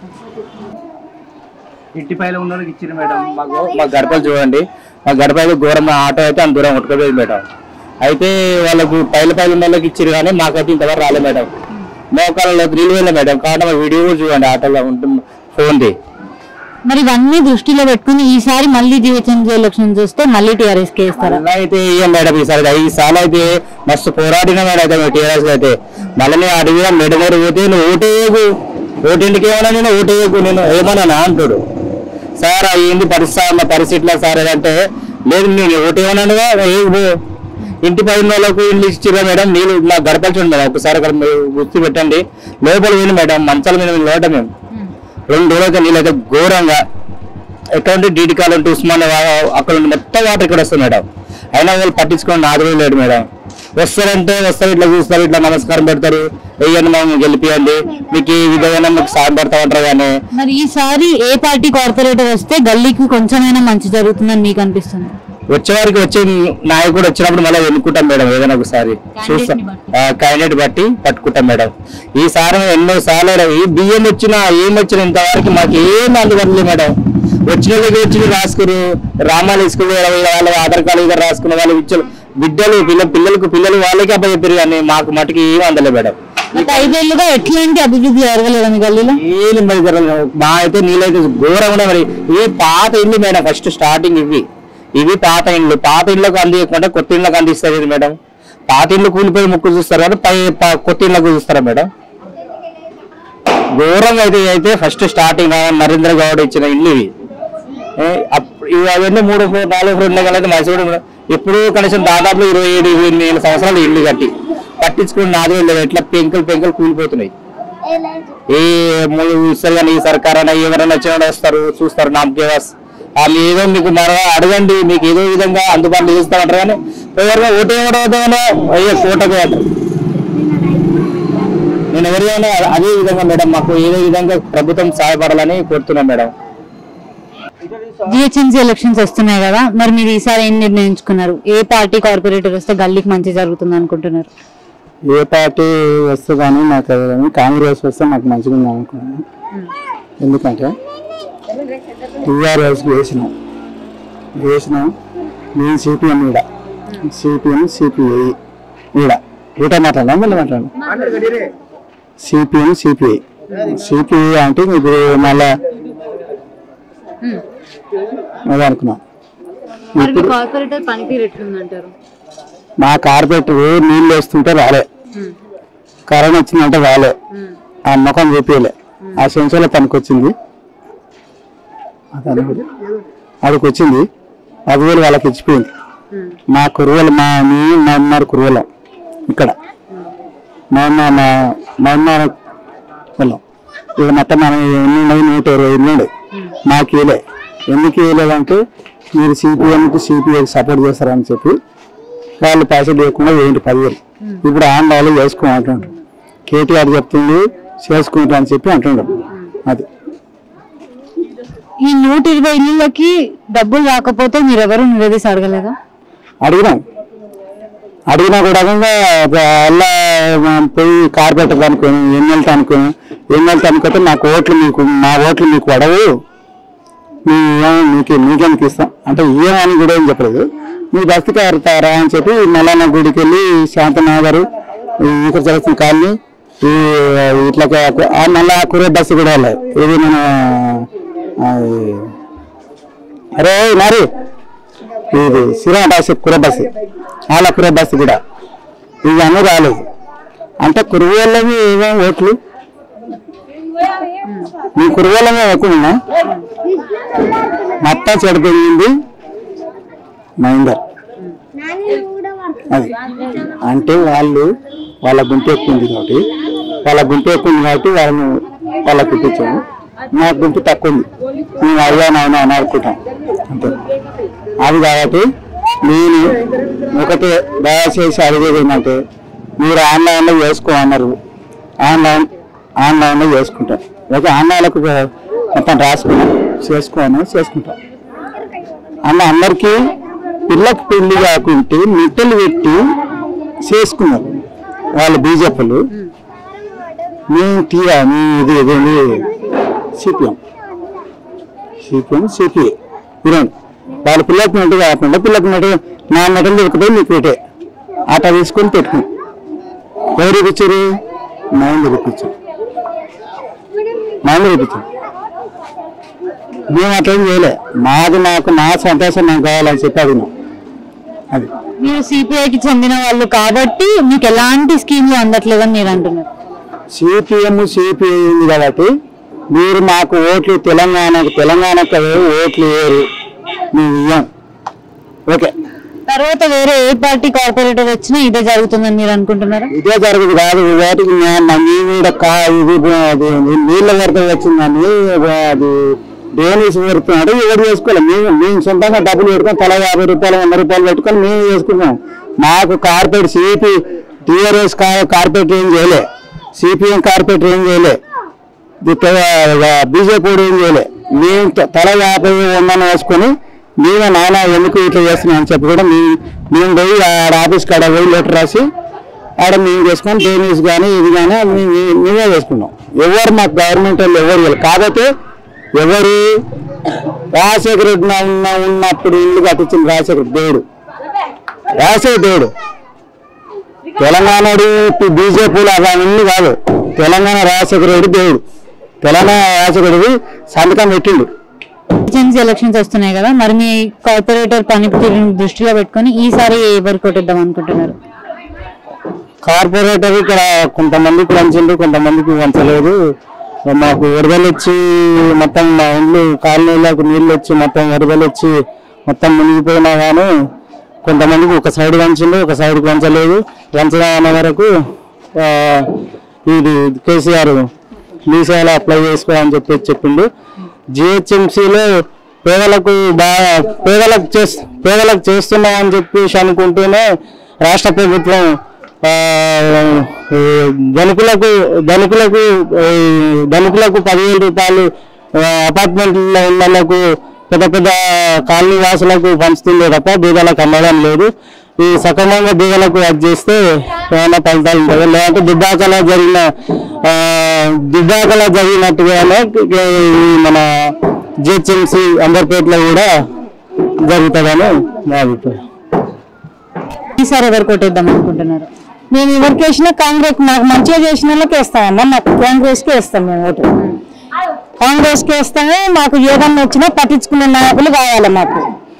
ఇంటి పైన ఉన్న వాళ్ళకి ఇచ్చిన మేడం మాకు మా గడపలు చూడండి మా గడపలు ఘోరం ఆటో అయితే అంత దూరం కొట్టుకోలేదు మేడం అయితే వాళ్ళకు పైల పైన ఉన్న వాళ్ళకి ఇచ్చారు కానీ మాకైతే ఇంతవరకు రాలేదు మేడం మోకాలలో నీళ్ళు వెళ్ళే మేడం కాబట్టి మా వీడియో కూడా చూడండి ఆటోలో ఉంటుంది ఫోన్ది మరి ఇవన్నీ దృష్టిలో పెట్టుకుని ఈసారి మళ్ళీ జిహెచ్ఎంసీ ఎలక్షన్స్ వస్తే మళ్ళీ టీఆర్ఎస్ కి వేస్తారా అలా అయితే ఇయ్యం మేడం ఈసారి ఐదు సార్లు అయితే మస్తు పోరాడిన మేడం అయితే మేము టీఆర్ఎస్ అయితే మళ్ళీ నేను అడిగిన మెడమేరు పోతే నువ్వు ఓటేయకు ఓటింటికి ఏమన్నా నేను ఓటేయకు నేను ఏమన్నా అంటాడు సార్ ఏంది పరిస్థితి మా పరిస్థితిలో సార్ అంటే లేదు నేను ఓటేమన్నానుగా ఏ ఇంటి పైన వాళ్ళకు ఇల్లు ఇచ్చిరా మేడం నీళ్ళు నా గడపలు చూడండి మేడం ఒకసారి అక్కడ మీరు గుర్తు పెట్టండి లోపల పోయింది మేడం మంచాల మీద లోట మేము రెండు రోజులైతే నీళ్ళు అయితే ఘోరంగా ఎటువంటి డీటీ కాలు ఉంటే ఉస్మాన్ అక్కడ ఉండి మొత్తం వాటర్ ఇక్కడ వస్తుంది మేడం అయినా వాళ్ళు పట్టించుకోండి నాది రోజులు లేడు మేడం వస్తారంటే వస్తారు ఇట్లా చూస్తారు ఇట్లా నమస్కారం పెడతారు వెయ్యండి మేము గెలిపియండి మీకు ఈ విధంగా మీకు సాయం పెడతా ఉంటారు కానీ మరి ఈసారి ఏ పార్టీ కార్పొరేటర్ వస్తే గల్లీకి కొంచెమైనా మంచి జరుగుతుందని మీకు అనిపిస్తుంది వచ్చేవారికి వచ్చే నాయకుడు వచ్చినప్పుడు మళ్ళీ ఎన్నుకుంటాం మేడం ఏదైనా ఒకసారి చూస్తాం క్యాండిడేట్ బట్టి పట్టుకుంటాం మేడం ఈసారి ఎన్నో సార్లు ఈ బియ్యం వచ్చినా ఏం వచ్చినా ఇంతవరకు మాకు ఏం అందుబాటులో లేదు మేడం వచ్చిన వాళ్ళకి వచ్చి రాసుకురు రామాలు స్కూల్ వాళ్ళ ఆధార్ కార్డు దగ్గర రాసుకున్న వాళ్ళు ఇచ్చారు బిడ్డలు పిల్ల పిల్లలకు పిల్లలు వాళ్ళకి అప్పచెప్పారు కానీ మాకు మటుకు ఏం అందలే మేడం గత ఐదేళ్లుగా ఎట్లాంటి అభివృద్ధి జరగలేదు మీ గల్లీలో నీళ్ళు మరి జరగలేదు. మా అయితే నీళ్ళైతే ఘోరంగా ఉన్నాయి మరి ఇవి పాత ఇల్లు మేడం ఫస్ట్ స్టార్టింగ్ ఇవి ఇవి పాత ఇండ్లు పాత ఇళ్ళకు అందియకుండా కొత్త ఇళ్ళకి అందిస్తారు ఇది మేడం పాత ఇల్లు కూలిపోయి ముక్కు చూస్తారు కదా పై ప- కొత్త ఇళ్ళకు చూస్తారా మేడం ఘోరంగా అయితే అయితే ఫస్ట్ స్టార్టింగ్ నరేంద్ర గౌడ్ ఇచ్చిన ఇల్లు ఇవి ఏ, అప్పుడు ఇవి అవన్నీ మూడు ఫ్లోర్ నాలుగు ఫ్లోర్ ఉన్నాయి కదా మైసూరు ఎప్పుడు కనీసం దాదాపు ఇరవై ఏడు ఇరవై ఎనిమిది సంవత్సరాలు ఇల్లు కట్టి పట్టించుకుని నాది లేదు ఎట్లా పెంకులు పెంకులు కూలిపోతున్నాయి ఏ మూడు ఇస్తారు కానీ ఈ సర్కార్ అయినా ఎవరైనా వచ్చినా వస్తారు చూస్తారు నామకేవాస్ వాళ్ళు ఏదో మీకు మరో అడగండి మీకు ఏదో విధంగా అందుబాటులో చేస్తామంటారు కానీ ఎవరిగా ఓటు ఇవ్వడం అయ్యే కోటకు అంటారు నేను ఎవరైనా అదే విధంగా మేడం మాకు ఏదో విధంగా ప్రభుత్వం సహాయపడాలని కోరుతున్నాం మేడం జిహెచ్ఎంసీ ఎలక్షన్స్ వస్తున్నాయి కదా మరి మీరు ఈసారి ఏం నిర్ణయించుకున్నారు ఏ పార్టీ కార్పొరేటర్ వస్తే గల్లీకి మంచి జరుగుతుంది అనుకుంటున్నారు ఏ పార్టీ వస్తే కానీ నాకు అది కానీ కాంగ్రెస్ వస్తే నాకు మంచిగా ఉంది అనుకున్నాను ఎందుకంటే టీఆర్ఎస్కి వేసినాం వేసినాం నేను సిపిఎం ఈడ సిపిఎం సిపిఐ ఈడ ఈట మాట్లాడలా మళ్ళీ మాట్లాడు సిపిఎం సిపిఐ సిపిఐ అంటే ఇప్పుడు మళ్ళా అదే అనుకున్నాం మరి మీ కార్పొరేటర్ పనితీరు ఎట్లుందంటారు మా కార్పొరేటర్ నీళ్ళు వేస్తుంటే రాలే కరోనా వచ్చిందంటే రాలే ఆ ముఖం చూపించలే ఆ సంవత్సరాల పనికి వచ్చింది అతను అక్కడికి వచ్చింది పదివేలు వాళ్ళకి ఇచ్చిపోయింది మా కురువలు మా మీ మా అమ్మారు కురువలం ఇక్కడ మా అమ్మ మా మా అమ్మ పొలం ఇక మొత్తం మనం ఎన్ని ఉన్నాయి నూట ఇరవై ఎన్ని ఉన్నాయి మాకు ఇవ్వలే ఎందుకు ఇవ్వలేదంటే మీరు సిపిఎంకి సిపిఐకి సపోర్ట్ చేస్తారని చెప్పి వాళ్ళు పైసలు లేకుండా వేయండి పదివేలు ఇప్పుడు ఆంధ్రాలో చేసుకో అంటుండ్రు కేటీఆర్ చెప్తుంది చేసుకుంటా అని చెప్పి అంటుండ్రు అది ఈ నూట ఇరవై ఇళ్ళకి డబ్బులు రాకపోతే మీరు ఎవరు నిలదీసి అడగలేదా అడిగినాం అడిగినా కూడా అలా పోయి కార్పొరేటర్ అనుకోని ఎమ్మెల్యే అనుకోని ఎమ్మెల్యే అనుకుంటే నాకు ఓట్లు మీకు మా ఓట్లు మీకు పడవు మీ మీకు మీకెందుకు ఇస్తాం అంటే ఏమని కూడా ఏం చెప్పలేదు మీ బస్తికి ఆరుతారా అని చెప్పి మల్లన్న గుడికి వెళ్ళి శాంతమ్మ గారు ఇక్కడ జరుగుతున్న కాలనీ ఈ ఇట్లా కా- ఆ మళ్ళా కురే బస్సు కూడా వెళ్ళాయి ఇది మన ఆ, ఈ- అరే మరి ఇది శ్రీరామ బస్సు కుర బస్సు వాళ్ళ కుర బస్సు కూడా ఇవన్నీ రాలేదు అంటే కురువేళ్ళవి ఏమో ఓట్లు మీ కురువేళ్ళమే ఎక్కువ మొత్తం చెడిపోయింది మహేందర్ అది అంటే వాళ్ళు వాళ్ళ గుంపు ఎక్కువ ఉంది కాబట్టి వాళ్ళ గుంపు ఎక్కువ ఉంది కాబట్టి వాళ్ళని వాళ్ళకి ఇప్పించాము మా గుంపు తక్కువ ఉంది మేము అయ్యా నాయన అని అనుకుంటాం అంతే అది కాబట్టి నేను ఒకటే దయచేసి అడిగేది ఏంటంటే మీరు ఆన్లైన్లో చేసుకో అన్నారు ఆన్లైన్ ఆన్లైన్లో చేసుకుంటాం లేకపోతే ఆన్లైన్లకు మొత్తం రాసుకున్నాం చేసుకోను చేసుకుంటాం అన్న అందరికీ పిల్లకి పెళ్లి కాకుంటే మిట్టలు పెట్టి చేసుకున్నారు వాళ్ళు బీజేపీలు మేము తీయా మీ ఇది ఇదేంటి సిపిఎం సిపిఎం సిపిఐ ఇరండి వాళ్ళ పిల్లకి మెట్టు కాకుండా పిల్లకి మెట్టు నా మెటలు దొరికితే మీకు పెట్టే ఆట తీసుకొని పెట్టుకుని ఎవరు ఇప్పించారు మైండ్ ఇప్పించారు మైండ్ ఇప్పించారు మేము అట్లేం చేయలే మాది నాకు నా సంతోషం నాకు కావాలని చెప్పి అడిగినాం అది మీరు సిపిఐకి చెందిన వాళ్ళు కాబట్టి మీకు ఎలాంటి స్కీమ్లు అందట్లేదని మీరు అంటున్నారు సిపిఎం సిపిఐ ఉంది కాబట్టి మీరు మాకు ఓట్లు తెలంగాణకు తెలంగాణకు ఓట్లు వేయరు మేము ఇయ్యం ఓకే తర్వాత వేరే ఏ పార్టీ కార్పొరేటర్ వచ్చినా ఇదే జరుగుతుందని మీరు అనుకుంటున్నారా ఇదే జరగదు కాదు వాటికి మీ కూడా కా ఇది అది నీళ్ళ వరద వచ్చిందని అది డేనీస్ పెడుతున్నాడు ఎవరు చేసుకోవాలి మేము మేము సొంతంగా డబ్బులు పెట్టుకొని తల యాభై రూపాయలు వంద రూపాయలు పెట్టుకొని మేము చేసుకున్నాం మాకు కార్పొరేట్ సిపి టీఆర్ఎస్ కార్పొరేట్ ఏం చేయలే సిపిఎం కార్పొరేట్ ఏం చేయలే బీజేపీ ఏం చేయలే మేము త- తల యాభై వందన వేసుకొని మేమే నాన్న ఎందుకు ఇట్లా చేస్తున్నాం అని చెప్పి కూడా మేము మేము పోయి ఆడ ఆఫీస్ కాడ పోయి లెటర్ రాసి ఆడ మేము చేసుకొని డ్రైనేజ్ కానీ ఇది కానీ అది మేము- మేమే చేసుకున్నాం ఎవరు మాకు గవర్నమెంట్ వాళ్ళు ఎవరు ఇవ్వలేదు కాకపోతే ఎవరు రాజశేఖర రెడ్డి నా- ఉన్న ఉన్నప్పుడు ఇల్లు కట్టించిన రాజశేఖర దేవుడు రాజశేఖర దేవుడు తెలంగాణ బీజేపీలు అవన్నీ కాదు తెలంగాణ రాజశేఖర రెడ్డి దేవుడు తెలంగాణ రాజశేఖర రెడ్డి సంతకం పెట్టిండు ఎమర్జెన్సీ ఎలక్షన్స్ వస్తున్నాయి కదా మరి మీ కార్పొరేటర్ పనితీరుని దృష్టిలో పెట్టుకొని ఈసారి ఎవరు కొట్టిద్దాం అనుకుంటున్నారు కార్పొరేటర్ ఇక్కడ కొంతమందికి వంచిండు కొంతమందికి వంచలేదు మాకు వరదలు వచ్చి మొత్తం మా ఇండ్లు కాలనీలకు నీళ్ళు వచ్చి మొత్తం వరదలు వచ్చి మొత్తం మునిగిపోయినా కానీ కొంతమందికి ఒక సైడ్ వంచిండు ఒక సైడ్కి వంచలేదు వంచడం అనే వరకు ఆ, ఇది కేసీఆర్ మీ సేవలో అప్లై చేసుకో అని చెప్పి చెప్పిండు జిహెచ్ఎంసీలో పేదలకు బాగా పేదలకు చేస్ పేదలకు చేస్తున్నాం అని చెప్పేసి అనుకుంటూనే రాష్ట్ర ప్రభుత్వం ఆ, ఈ ధనికులకు ధనికులకు ఈ ధనికులకు పదివేల రూపాయలు ఆ, అపార్ట్మెంట్లో ఉన్న వాళ్ళకు పెద్ద పెద్ద కాలనీ వాసులకు పంచుతుందే తప్ప బీదలకు అమ్మడం లేదు ఈ సక్రమంగా బీదలకు అది చేస్తే ఏమైనా ఫలితాలు ఉంటాయి లేదంటే దుబ్బాకలో జరిగిన ఆ, దుబ్బాకలో జరిగినట్టుగానే ఈ మన జిహెచ్ఎంసీ అంబర్పేటలో కూడా జరుగుతుందని నా అభిప్రాయం ఈసారి ఎవరు కొట్టేద్దాం అనుకుంటున్నారు మేము ఎవరికి వేసినా కాంగ్రెస్ మాకు మంచిగా చేసిన వాళ్ళకి వేస్తామమ్మా మాకు కాంగ్రెస్ కి వేస్తాం మేము ఓటు కాంగ్రెస్ కి వేస్తామే మాకు ఏదన్నా వచ్చినా పట్టించుకునే నాయకులు కావాలి మాకు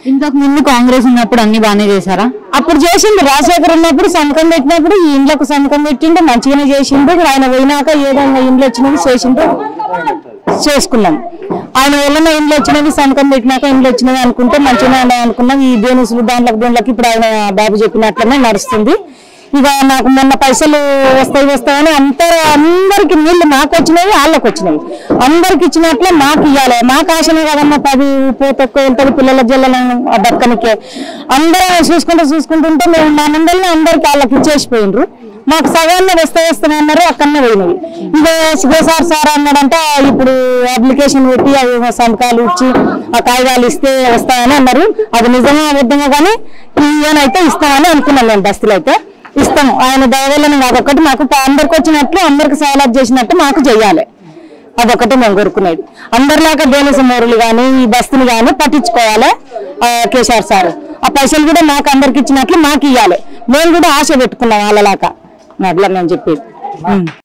ఇంతకు ముందు కాంగ్రెస్ ఉన్నప్పుడు అన్ని బాగానే చేశారా అప్పుడు చేసిండు రాజశేఖర్ ఉన్నప్పుడు సంతకం పెట్టినప్పుడు ఈ ఇండ్లకు సంతకం పెట్టిండు మంచిగానే చేసిండు ఆయన పోయినాక ఏదైనా ఇండ్లు వచ్చినవి చేసిండు చేసుకున్నాం ఆయన వలన ఇండ్లు వచ్చినవి సంతకం పెట్టినాక ఇండ్లు వచ్చినవి అనుకుంటే మంచిగానే ఉన్నాయి అనుకున్నాం ఈ దేనుసులు దాంట్లకు దీంట్లకి ఇప్పుడు ఆయన బాబు చెప్పినట్లనే నడుస్తుంది ఇక నాకు మొన్న పైసలు వస్తాయి వస్తాయని అందరూ అందరికి నీళ్లు నాకు వచ్చినాయి వాళ్ళకి వచ్చినాయి అందరికి ఇచ్చినట్లే మాకు ఇవ్వాలి మాకు ఆశనే కదమ్మా పది పోతే ఎక్కువ వెళ్తుంది పిల్లల జిల్లలో ఆ బక్కనికే అందరూ చూసుకుంటూ చూసుకుంటుంటే మేము మా మండలిని అందరికి వాళ్ళకి ఇచ్చేసిపోయినరు మాకు సగాన్ని వస్తే వస్తాయి అన్నారు అక్కడనే పోయినవి ఇక శివసార్ సార్ అన్నాడంటే ఇప్పుడు అప్లికేషన్ పెట్టి అవి సంతకాలు ఇచ్చి ఆ కాగితాలు ఇస్తే వస్తాయని అన్నారు అది నిజమే అబద్ధమే కానీ ఈయనైతే ఇస్తామని అనుకున్నాం మేము బస్తీలో అయితే ఇస్తాం ఆయన దయవల్లని అదొకటి మాకు అందరికి వచ్చినట్లు అందరికి సవాలాలు చేసినట్టు మాకు చెయ్యాలి అదొకటి మేము కోరుకునేది అందరిలాగా దేనిస మోరులు కానీ ఈ బస్సులు కానీ పట్టించుకోవాలి ఆ, కేసీఆర్ సార్ ఆ పైసలు కూడా మాకు అందరికి ఇచ్చినట్లు మాకు ఇవ్వాలి మేము కూడా ఆశ పెట్టుకున్నాం వాళ్ళలాగా అట్లా మేము చెప్పేది ఉం.